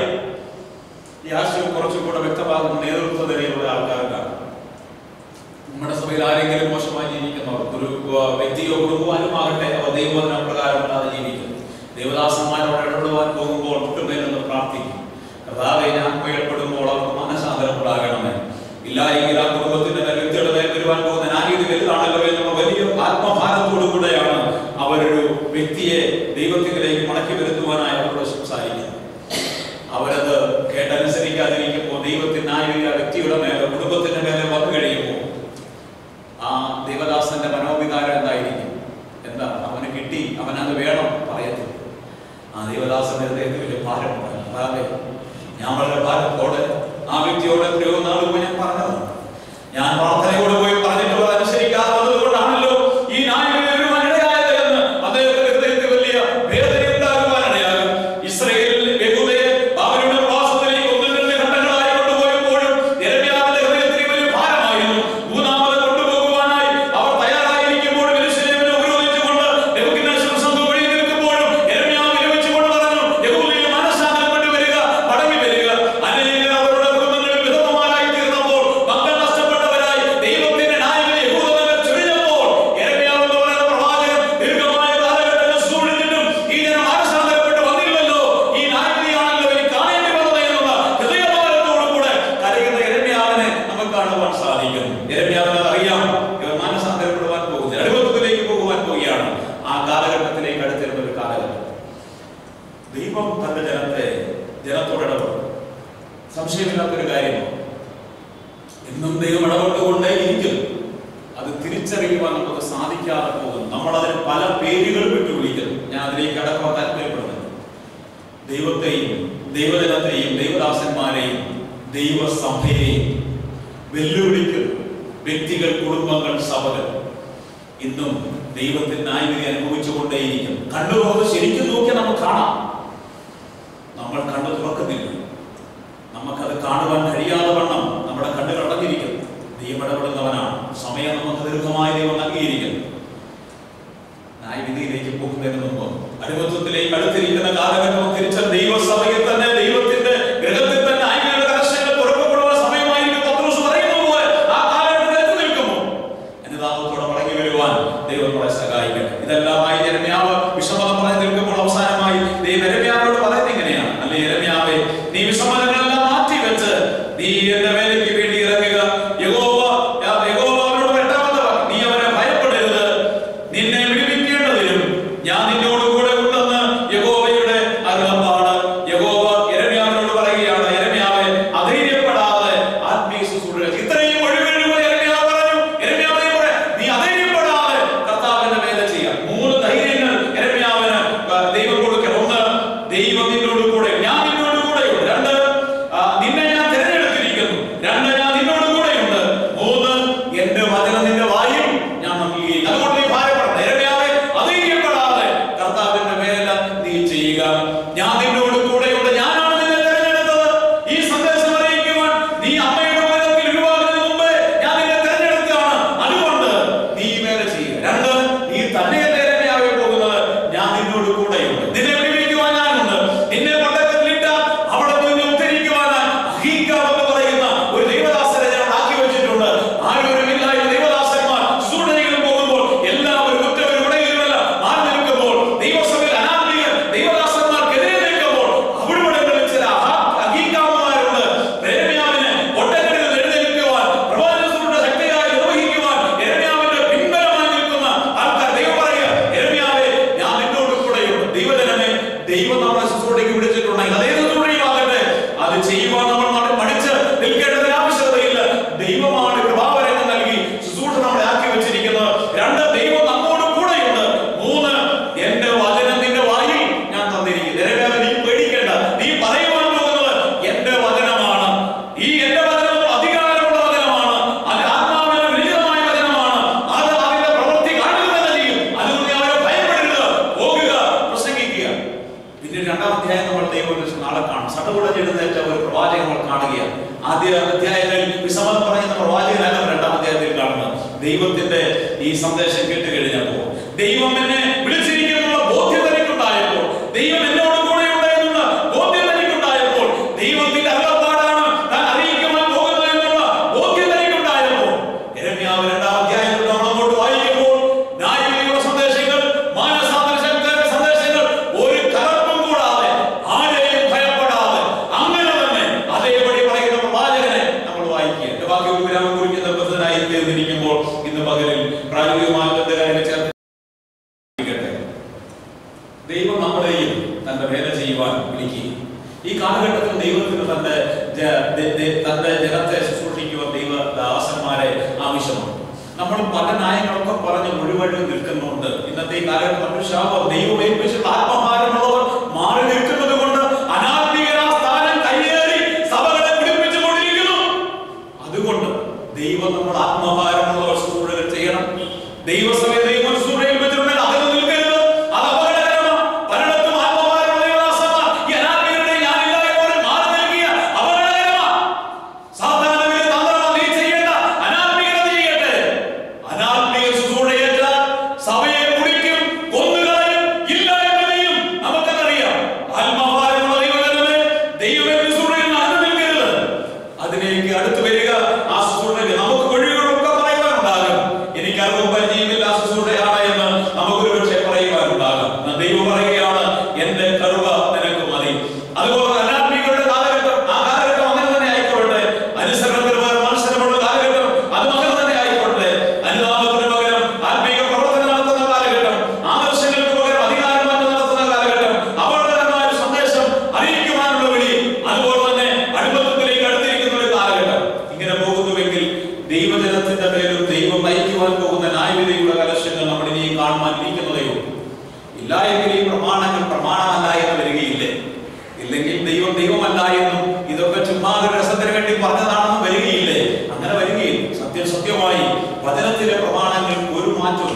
ഈ ആശയം കുറച്ചുകൂടെ വ്യക്തമാകുന്ന നേതൃത്വ നിലയിലുള്ള ആൾക്കാർക്കാണ് നമ്മുടെ സഭയിൽ ആരെങ്കിലും മോശമായി ജീവിക്കുന്നവർ ഒരു ഏർ, വ്യക്തിയോ കുടുംബമാനും ആകട്ടെ അവർ ദൈവവചന പ്രകാരമല്ലാതെ ജീവിക്കുന്നു ദേവദാസന്മാരോട് ഇടപെടുവാൻ പോകുമ്പോൾ മുട്ടുമേലെന്ന് പ്രാർത്ഥിക്കും കർത്താവെ ഞാൻ ഉയർപ്പെടുമ്പോൾ അവർക്ക് മനസ്സാന്തരം ഉണ്ടാകണമേ ഇല്ല എങ്കിൽ ആ കുടുംബത്തിന്റെ മേൽ വ്യക്തിയുടെ മേൽ വരുവാൻ പോകുന്ന നാനീതി വലുതാണല്ലോ എന്നുള്ള വലിയ ആത്മഭാരത്തോടു കൂടെയാണ് അവരൊരു വ്യക്തിയെ ദൈവത്തിലേക്ക് മടക്കി വരുത്തുവാനായി അവരോട് സംസാരിക്കുന്നത് അവരത് കേട്ടനുസരിക്കാതിരിക്കുമ്പോൾ ദൈവത്തിനായ ആ വ്യക്തിയുടെ മേലെ കുടുംബത്തിന്റെ മേലെ വന്നു കഴിയുമ്പോൾ ആ ദേവദാസന്റെ മനോവികാരം എന്തായിരിക്കും എന്താ അവന് കിട്ടി അവൻ അത് വേണം പറയത്തില്ല ആ ദേവദാസന്റെ ഹൃദയത്തിൽ വലിയ ഭാരമുണ്ട് അതാതെ ഞാൻ വളരെ ഭാരത്തോടെ ആ വ്യക്തിയോട് എത്രയോ നാൾ മുമ്പ് ഞാൻ പറഞ്ഞത് ഞാൻ പ്രാർത്ഥനയോട് പോയി പറഞ്ഞിട്ട് അത് അനുസരിക്കാതെ വന്നതുകൊണ്ടാണല്ലോ ഈ നായകൻ വരുവാൻ ഇടയായത് എന്ന് അദ്ദേഹത്തിന്റെ ഹൃദയത്തിൽ വലിയ വേദന ഉണ്ടാകുവാനിടയാകും ഇസ്രയേലിൽ യഹൂദയെ അവരുടെ പ്രവാസത്തിലേക്ക് ഒന്നും രണ്ട് ഘട്ടങ്ങളായി കൊണ്ടുപോയപ്പോഴും യെരമ്യാവിന്റെ ഹൃദയത്തിൽ വലിയ ഭാരമായിരുന്നു മൂന്നാമത് കൊണ്ടുപോകുവാനായി അവർ തയ്യാറായിരിക്കുമ്പോൾ യെരൂശലേമിനെ ഉപരോധിച്ചുകൊണ്ട് നെബൂഖദ്നേസർ സംഘം വഴി നിൽക്കുമ്പോഴും യെരമ്യാവ് വിലപിച്ചുകൊണ്ട് പറഞ്ഞു യഹൂദയെ മനസ്സാന്തരം കൊണ്ടുവരിക മടങ്ങി വരിക അനേകർ അവരുടെ കുടുംബങ്ങളിൽ വിധവമാരായി തീർന്നപ്പോൾ മക്കൾ നഷ്ടപ്പെട്ടവരായി ദൈവത്തിന്റെ ന്യായവിധി യഹൂദമേൽ ചൊരിഞ്ഞപ്പോൾ യെരമ്യാവ് എന്ന് പറയുന്ന പ്രവാചകൻ ദീർഘമായ കാലഘട്ടങ്ങൾ സൂക്ഷിച്ചിട്ടും ഈ ജനം മനസ്സാന്തരപ്പെട്ട് വന്നില്ലല്ലോ ഈ ന്യായവിധിയാണല്ലോ എനിക്ക് കാണേണ്ടി വന്നത് എന്നുള്ള ഹൃദയഭാരത്തോടുകൂടെ കരയുന്ന യെരമ്യാവിനെ നമുക്ക് കാണുവാൻ സാധിക്കും യെരമ്യാവിന് അത് അറിയാം ഇവർ മനസ്സാന്തരപ്പെടുവാൻ പോകുന്നു അടിമത്തത്തിലേക്ക് പോകുവാൻ പോവുകയാണ് ആ കാലഘട്ടത്തിലേക്ക് അടുത്തിരുന്ന ഒരു കാലഘട്ടം ദൈവം തന്റെ ജനത്തെ ജനത്തോട് ഇടപെടും സംശയമില്ലാത്തൊരു കാര്യമാണ് എന്നും ദൈവം ഇടപെട്ടുകൊണ്ടേ ഇരിക്കും അത് തിരിച്ചറിയുവാൻ നമുക്ക് സാധിക്കാതെ പോകും നമ്മൾ അതിന് പല പേരുകൾ വിട്ടു വിളിക്കുന്നു ഞാൻ അതിലേക്ക് അടക്കം താല്പര്യപ്പെടുന്നത് ദൈവത്തെയും ദൈവജനത്തെയും ദൈവദാസന്മാരെയും ദൈവസഭയെയും വെല്ലുവിളിക്കുന്നു വ്യക്തികൾ കുടുംബങ്ങൾ സഭകൾ ഇന്നും ദൈവത്തിന്റെ ന്യായവിധി അനുഭവിച്ചുകൊണ്ടേയിരിക്കും കണ്ണു തുറന്ന് ശരിക്കും നോക്കിയാൽ നമുക്ക് കാണാം നമ്മൾ കണ്ണു തുറക്കുന്നില്ല നമുക്കത് കാണുവാൻ കഴിയാതെ വണ്ണം നമ്മുടെ കണ്ണുകൾ അടഞ്ഞിരിക്കുന്നു ദൈവം ഇടപെടുന്നവനാണ് സമയം നമുക്ക് ദീർഘമായി ദൈവം നൽകിയിരിക്കുന്നു ന്യായവിധിയിലേക്ക് പോകുന്നതിന് മുമ്പ് അടിമത്വത്തിലേക്ക് അടുത്തിരിക്കുന്ന കാലഘട്ടം തിരിച്ച ദൈവസഭയിൽ തന്നെ ദൈവത്തിന്റെ ഗ്രഹത്തിൽ തന്നെ ന്യായവിധിയുടെ കലശങ്ങൾ തുറക്കപ്പെടുവാൻ സമയമായിരിക്കും പത്രോസ് പറയുന്നത് പോലെ ആ കാലഘട്ടത്തിൽ എത്തി നിൽക്കുമ്പോൾ അനുതാപത്തോടെ മടങ്ങി വരുവാൻ ദൈവം നമ്മളെ സഹായിക്കട്ടെ ഇതെല്ലാമായി ജരമ്യാവ് വിഷമതം പറഞ്ഞു നിൽക്കുമ്പോൾ അവസാനമായി ദൈവം യരമ്യാവോട് പറയുന്നത് ഇങ്ങനെയാണ് അല്ലെ യരമ്യാവേ നീ വിഷമതങ്ങളെല്ലാം മാറ്റി വെച്ച് നീ എന്റെ വേലയ്ക്ക് വേണ്ടി ഇറങ്ങുക യഹോവ യഹോവ അവനോട് എട്ടാമത്തെ വാക്ക്, നീ അവനെ ഭയപ്പെടരുത് നിന്നെ വിടുവിക്കേണ്ടതിനും ഞാൻ നിന്നോട് കൂടെ ഉണ്ടെന്ന് യഹോവ ദൈവത്തിന്റെ ഈ സന്ദേശം കേട്ട് കഴിഞ്ഞപ്പോൾ ദൈവം എന്നെ വിളിച്ചിരിക്കുന്ന ബോധ്യം തനിക്കുണ്ടായപ്പോൾ ദൈവം എന്നോട് കൂടെ എന്നുള്ള ബോധ്യം തനിക്കുണ്ടായപ്പോൾ ദൈവത്തിന്റെ അരുളപ്പാടാണ് താൻ അറിയിക്കുവാൻ പോകുന്നത് എന്നുള്ള ബോധ്യം തനിക്കുണ്ടായപ്പോൾ യെരമ്യാവ് രണ്ടാം അധ്യായത്തിൽ നമ്മൾ അങ്ങോട്ട് വായിക്കുമ്പോൾ ന്യായവിധിയുടെ സന്ദേശങ്ങൾ മാനസാന്തര ശക്തിയുടെ സന്ദേശങ്ങൾ ഒരു കലർപ്പും കൂടാതെ ആരെയും ഭയപ്പെടാതെ അങ്ങനെ തന്നെ അതേപടി പറയുന്ന പ്രവാചകനെ നമ്മൾ വായിക്കുക എന്റെ ബാക്കി വിരാമം കുറിക്കുന്ന നിർബന്ധനായി തീർന്നിരിക്കുമ്പോൾ ഇന്ന് പകലിൽ പ്രായോഗികമായ ബന്ധകാരെ ചേർത്ത് ഇരിക്കട്ടെ. ദൈവം നമ്മളെയും തന്റെ വേല ചെയ്യുവാൻ വിളിക്കുക ഈ കാലഘട്ടത്തിൽ ദൈവത്തിന് തന്റെ ജ- ദ- ദ- തന്റെ ജനത്തെ ശുശ്രൂഷിക്കുവാൻ ദൈവ ദാസന്മാരെ ആവശ്യമാണ് നമ്മൾ പല ന്യായങ്ങളൊക്കെ പറഞ്ഞ് മുഴുവൻ നിൽക്കുന്നുണ്ട് ഇന്നത്തെ ഈ കാലഘട്ടം നമ്മൾ ശാപം ദൈവം ഏൽപ്പിച്ചിട്ട് ആത്മഭാരമുള്ളവർ മാറി നിൽക്കുന്നത് കൊണ്ട് അനാത്മീയരാ സ്ഥാനം കയ്യേറി സഭകളെ പിടിപ്പിച്ചുകൊണ്ടിരിക്കുന്നു അതുകൊണ്ട് ദൈവം നമ്മൾ ആത്മഭാരമുള്ളവർ ശുശ്രൂഷകൾ ചെയ്യണം ദൈവസഭയെ ദൈവം ശുശ്രൂഷയിൽ വെച്ചിട്ടുണ്ടെങ്കിൽ അതിൽ നിൽക്കരുത് അത് അപകടകരമാണ് പലയിടത്തും ആത്മഭാരമുള്ള ദൈവദാസന്മാർ ഈ അനാത്മീയരുടെ ഞാനില്ലായ്മയോടെ മാറി നിൽക്കുക അപകടകരമാണ് സാധാരണ തന്ത്രം നീ ചെയ്യേണ്ട അനാത്മീയത ചെയ്യട്ടെ അനാത്മീയ ശുശ്രൂഷയേറ്റാൽ സഭയെ കുടിക്കും കൊന്നുകളയും ഇല്ലായ്മ ചെയ്യും നമുക്കതറിയാം ആത്മാഭാരമുള്ള ദൈവജനമേ ദൈവമേ ശുശ്രൂഷയിൽ നടന്നു നിൽക്കരുത് അതിലേക്ക് അടുത്ത് വരിക ആ ശുശ്രൂഷയ്ക്ക് നമുക്ക് വഴികളൊക്കെ പറയുവാനുണ്ടാകും എനിക്ക് അറിവും പരിചയമില്ല ആ ശുശ്രൂഷയാണ് എന്ന് നമുക്കൊരു പക്ഷേ പറയുവാനുണ്ടാകും എന്നാൽ ദൈവം പറയുകയാണ് എന്റെ കരുവ നിനക്ക് മതി അതുപോലെ അനാത്മികളുടെ കാലഘട്ടം ആ കാലഘട്ടം അങ്ങനെ തന്നെ ആയിക്കോട്ടെ അനുസരണത്തിന് പകരം മത്സരമുള്ള കാലഘട്ടം അത് അങ്ങനെ തന്നെ ആയിക്കോട്ടെ അനുതാപത്തിന് പകരം ആത്മീക പ്രവർത്തനം നടത്തുന്ന കാലഘട്ടം ആദർശങ്ങൾക്ക് പകരം അധികാരമാറ്റം നടത്തുന്ന കാലഘട്ടം അപകടകരമായ ഒരു സന്ദേശം അറിയിക്കുവാനുള്ള വിളി അതുപോലെ തന്നെ അടിമത്തത്തിലേക്ക് അടുത്തിരിക്കുന്ന ഒരു കാലഘട്ടം ഇങ്ങനെ പോകുന്നുവെങ്കിൽ ദൈവജനത്തിന്റെ പേരും ദൈവം നയിക്കുവാൻ പോകുന്ന ന്യായവിധിയുടെ കലശങ്ങൾ നമ്മൾ ഇനി കാണുവാൻ ഇരിക്കുന്നതേ ഉള്ളൂ ഇല്ല എങ്കിൽ ഈ പ്രമാണങ്ങൾ പ്രമാണമല്ല എന്ന് വരികയില്ലേ ഇല്ലെങ്കിൽ ദൈവം ദൈവമല്ല എന്നും ഇതൊക്കെ ചുമ്മാ ഒരു രസത്തിന് വേണ്ടി പറഞ്ഞതാണെന്നും വരികയില്ലേ അങ്ങനെ വരികയില്ല സത്യം സത്യമായി വചനത്തിലെ പ്രമാണങ്ങൾക്ക് ഒരു മാറ്റവും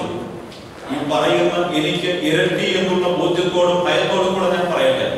ഈ പറയുന്ന എനിക്ക് ഇരട്ടി എന്നുള്ള ബോധ്യത്തോടും ഭയത്തോടും കൂടെ ഞാൻ പറയട്ടെ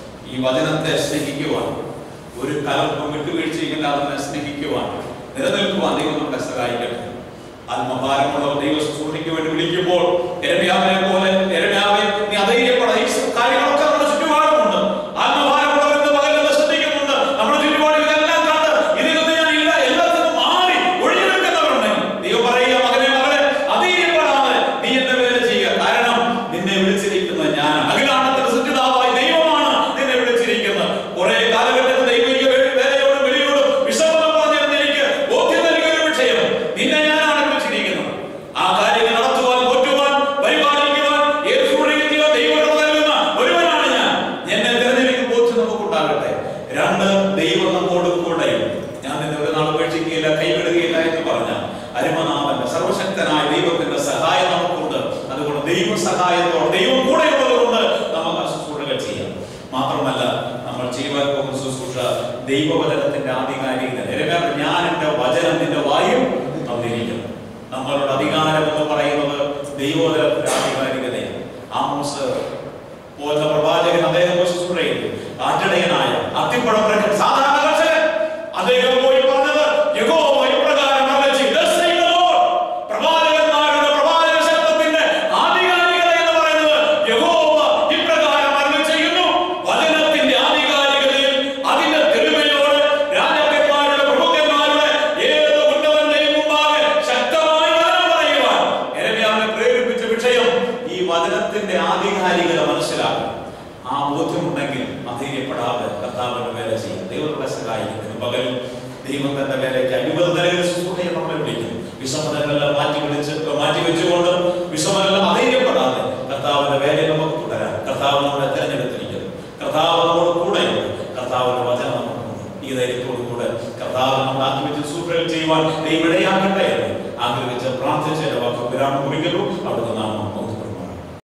ഈ വചനത്തെ സ്നേഹിക്കുവാൻ ഒരു കലർപ്പും വിട്ടുവീഴ്ചയില്ലാതെ തന്നെ സ്നേഹിക്കുവാൻ നിലനിൽക്കുവാൻ ദൈവം നമ്മളെ സഹായിക്കട്ടെ ആത്മഭാരമുള്ളവർ ദൈവ ശുശ്രൂഷയ്ക്ക് വേണ്ടി വിളിക്കുമ്പോൾ എരമ്യാവിനെ പോലെ എരമ്യാവെ നീ അധൈര്യപ്പെട ഈ കാര്യങ്ങളൊക്കെ നമ്മുടെ ചുറ്റുപാടുമുണ്ട് ആത്മഭാരമുള്ളവർ ഇന്ന് പകലെന്ന് ശ്രദ്ധിക്കുന്നുണ്ട് നമ്മുടെ ചുറ്റുപാടിൽ ഇതെല്ലാം കണ്ട് ഇതിൽ നിന്ന് ഞാൻ ഇല്ല എല്ലാത്തിനും മാറി ഒഴിഞ്ഞു നിൽക്കുന്നവരുണ്ട് ദൈവം പറയുക മകനെ മകളെ അധൈര്യപ്പെടാതെ നീ എന്റെ വേല ചെയ്യുക കാരണം നിന്നെ വിളിച്ചിരിക്കുന്നത് ഞാൻ അഖിലാണ്ടത്തിന്റെ സൃഷ്ടിതാവായി ദൈവമാണ് നിന്നെ വിളിച്ചിരിക്കുന്നത് കുറെ കാലഘട്ടത്തിൽ ദൈവിക വേ- വേലയോടും വെളിയോടും വിശ്രമം പറഞ്ഞിരുന്ന എനിക്ക് ബോധ്യം നൽകിയ ഒരു വിഷയം നിന്നെ ഞാനാണ് വിളിച്ചിരിക്കുന്നത് ആ കാര്യങ്ങൾ നടത്തുവാൻ പോറ്റുവാൻ പരിപാലിക്കുവാൻ ഏത് സൂര്യനെത്തിയോ ദൈവം നൽകുന്ന ഒരുവനാണ് ഞാൻ എന്നെ തിരഞ്ഞെടുക്കുന്ന ബോധ്യം നമുക്കുണ്ടാകട്ടെ രണ്ട് ദൈവം നമ്മോട് കൂടെയുണ്ട് ഞാൻ നിന്നെ ഒരു നാൾ ഉപേക്ഷിക്കുകയില്ല കൈവിടുകയില്ല എന്ന് പറഞ്ഞ അരുമനാമന്റെ സർവശക്തനായ ദൈവത്തിന്റെ സഹായം നമുക്കുണ്ട് അതുകൊണ്ട് ദൈവ സഹായത്തോടെ ദൈവം കൂടെ ഉള്ളതുകൊണ്ട് നമുക്ക് ആ ശുശ്രൂഷകൾ ചെയ്യാം മാത്രമല്ല നമ്മൾ ചെയ്യുവാൻ പോകുന്ന ശുശ്രൂഷ ദൈവവചനത്തിന്റെ ആധികാരികത എരമേൽ ഞാൻ എന്റെ വചനം നിന്റെ വായും തന്നിരിക്കുന്നു നമ്മളുടെ അധികാരം എന്ന് പറയുന്നത് ദൈവവചനത്തിന്റെ ആധികാരികതയാണ് ആമോസ് പോലത്തെ പ്രവാചകൻ അദ്ദേഹം ശുശ്രൂഷ ചെയ്തു ആറ്റടയനായ അത്തിപ്പഴം പ്രകടനം സാധാരണ കർഷകൻ അദ്ദേഹം പോയി പറഞ്ഞത് യഹോവ ഇപ്രകാരം അരുളിച്ചെയ്തു. Thus saith the Lord. പ്രവാചകന്മാരുടെ പ്രവാചക ശബ്ദത്തിന്റെ ആധികാരികത എന്ന് പറയുന്നത് യഹോവ ഇപ്രകാരം അരുളി ചെയ്യുന്നു വചനത്തിന്റെ ആധികാരികതയിൽ അതിന്റെ തെളിമയോട് രാജാക്കന്മാരുടെ പ്രഭുക്കന്മാരുടെ ഏത് ഉന്നതന്റെയും മുമ്പാകെ ശക്തമായി വചനം പറയുവാൻ യെരമ്യാവിനെ പ്രേരിപ്പിച്ച വിഷയം ഈ വചനത്തിന്റെ ആധികാരികത മനസ്സിലാക്കും ആ ബോധ്യമുണ്ടെങ്കിൽ അധൈര്യപ്പെടാതെ കർത്താവിന്റെ വേല ചെയ്യും ദൈവത്തെ സഹായിക്കുന്നതിന് പകൽ ദൈവം തന്റെ വേലയ്ക്ക് അഴിമതി നൽകുന്ന ശുശ്രൂഷയെ നമ്മളെ വിളിക്കുന്നു വിഷമതകളെല്ലാം മാറ്റി വിളിച്ച് മാറ്റി വെച്ചുകൊണ്ട് വിഷമതെല്ലാം അധൈര്യപ്പെടാതെ കർത്താവിന്റെ വേലയെ നമുക്ക് തുടരാം കർത്താവ് നമ്മളെ തെരഞ്ഞെടുത്തിരിക്കുന്നു കർത്താവ് നമ്മുടെ കൂടെയുണ്ട് കർത്താവിന്റെ വചനം നമുക്കുണ്ട് ഈ ധൈര്യത്തോടു കൂടെ കർത്താവ് നമ്മൾ ആക്കി വെച്ച് ശുശ്രൂഷകൾ ചെയ്യുവാൻ ദൈവം ഇടയാക്കട്ടെ എന്ന് ആഗ്രഹിച്ച് പ്രാർത്ഥിച്ച് എന്റെ വാക്ക് വിരാമം കുറിക്കുന്നു അവിടുന്ന്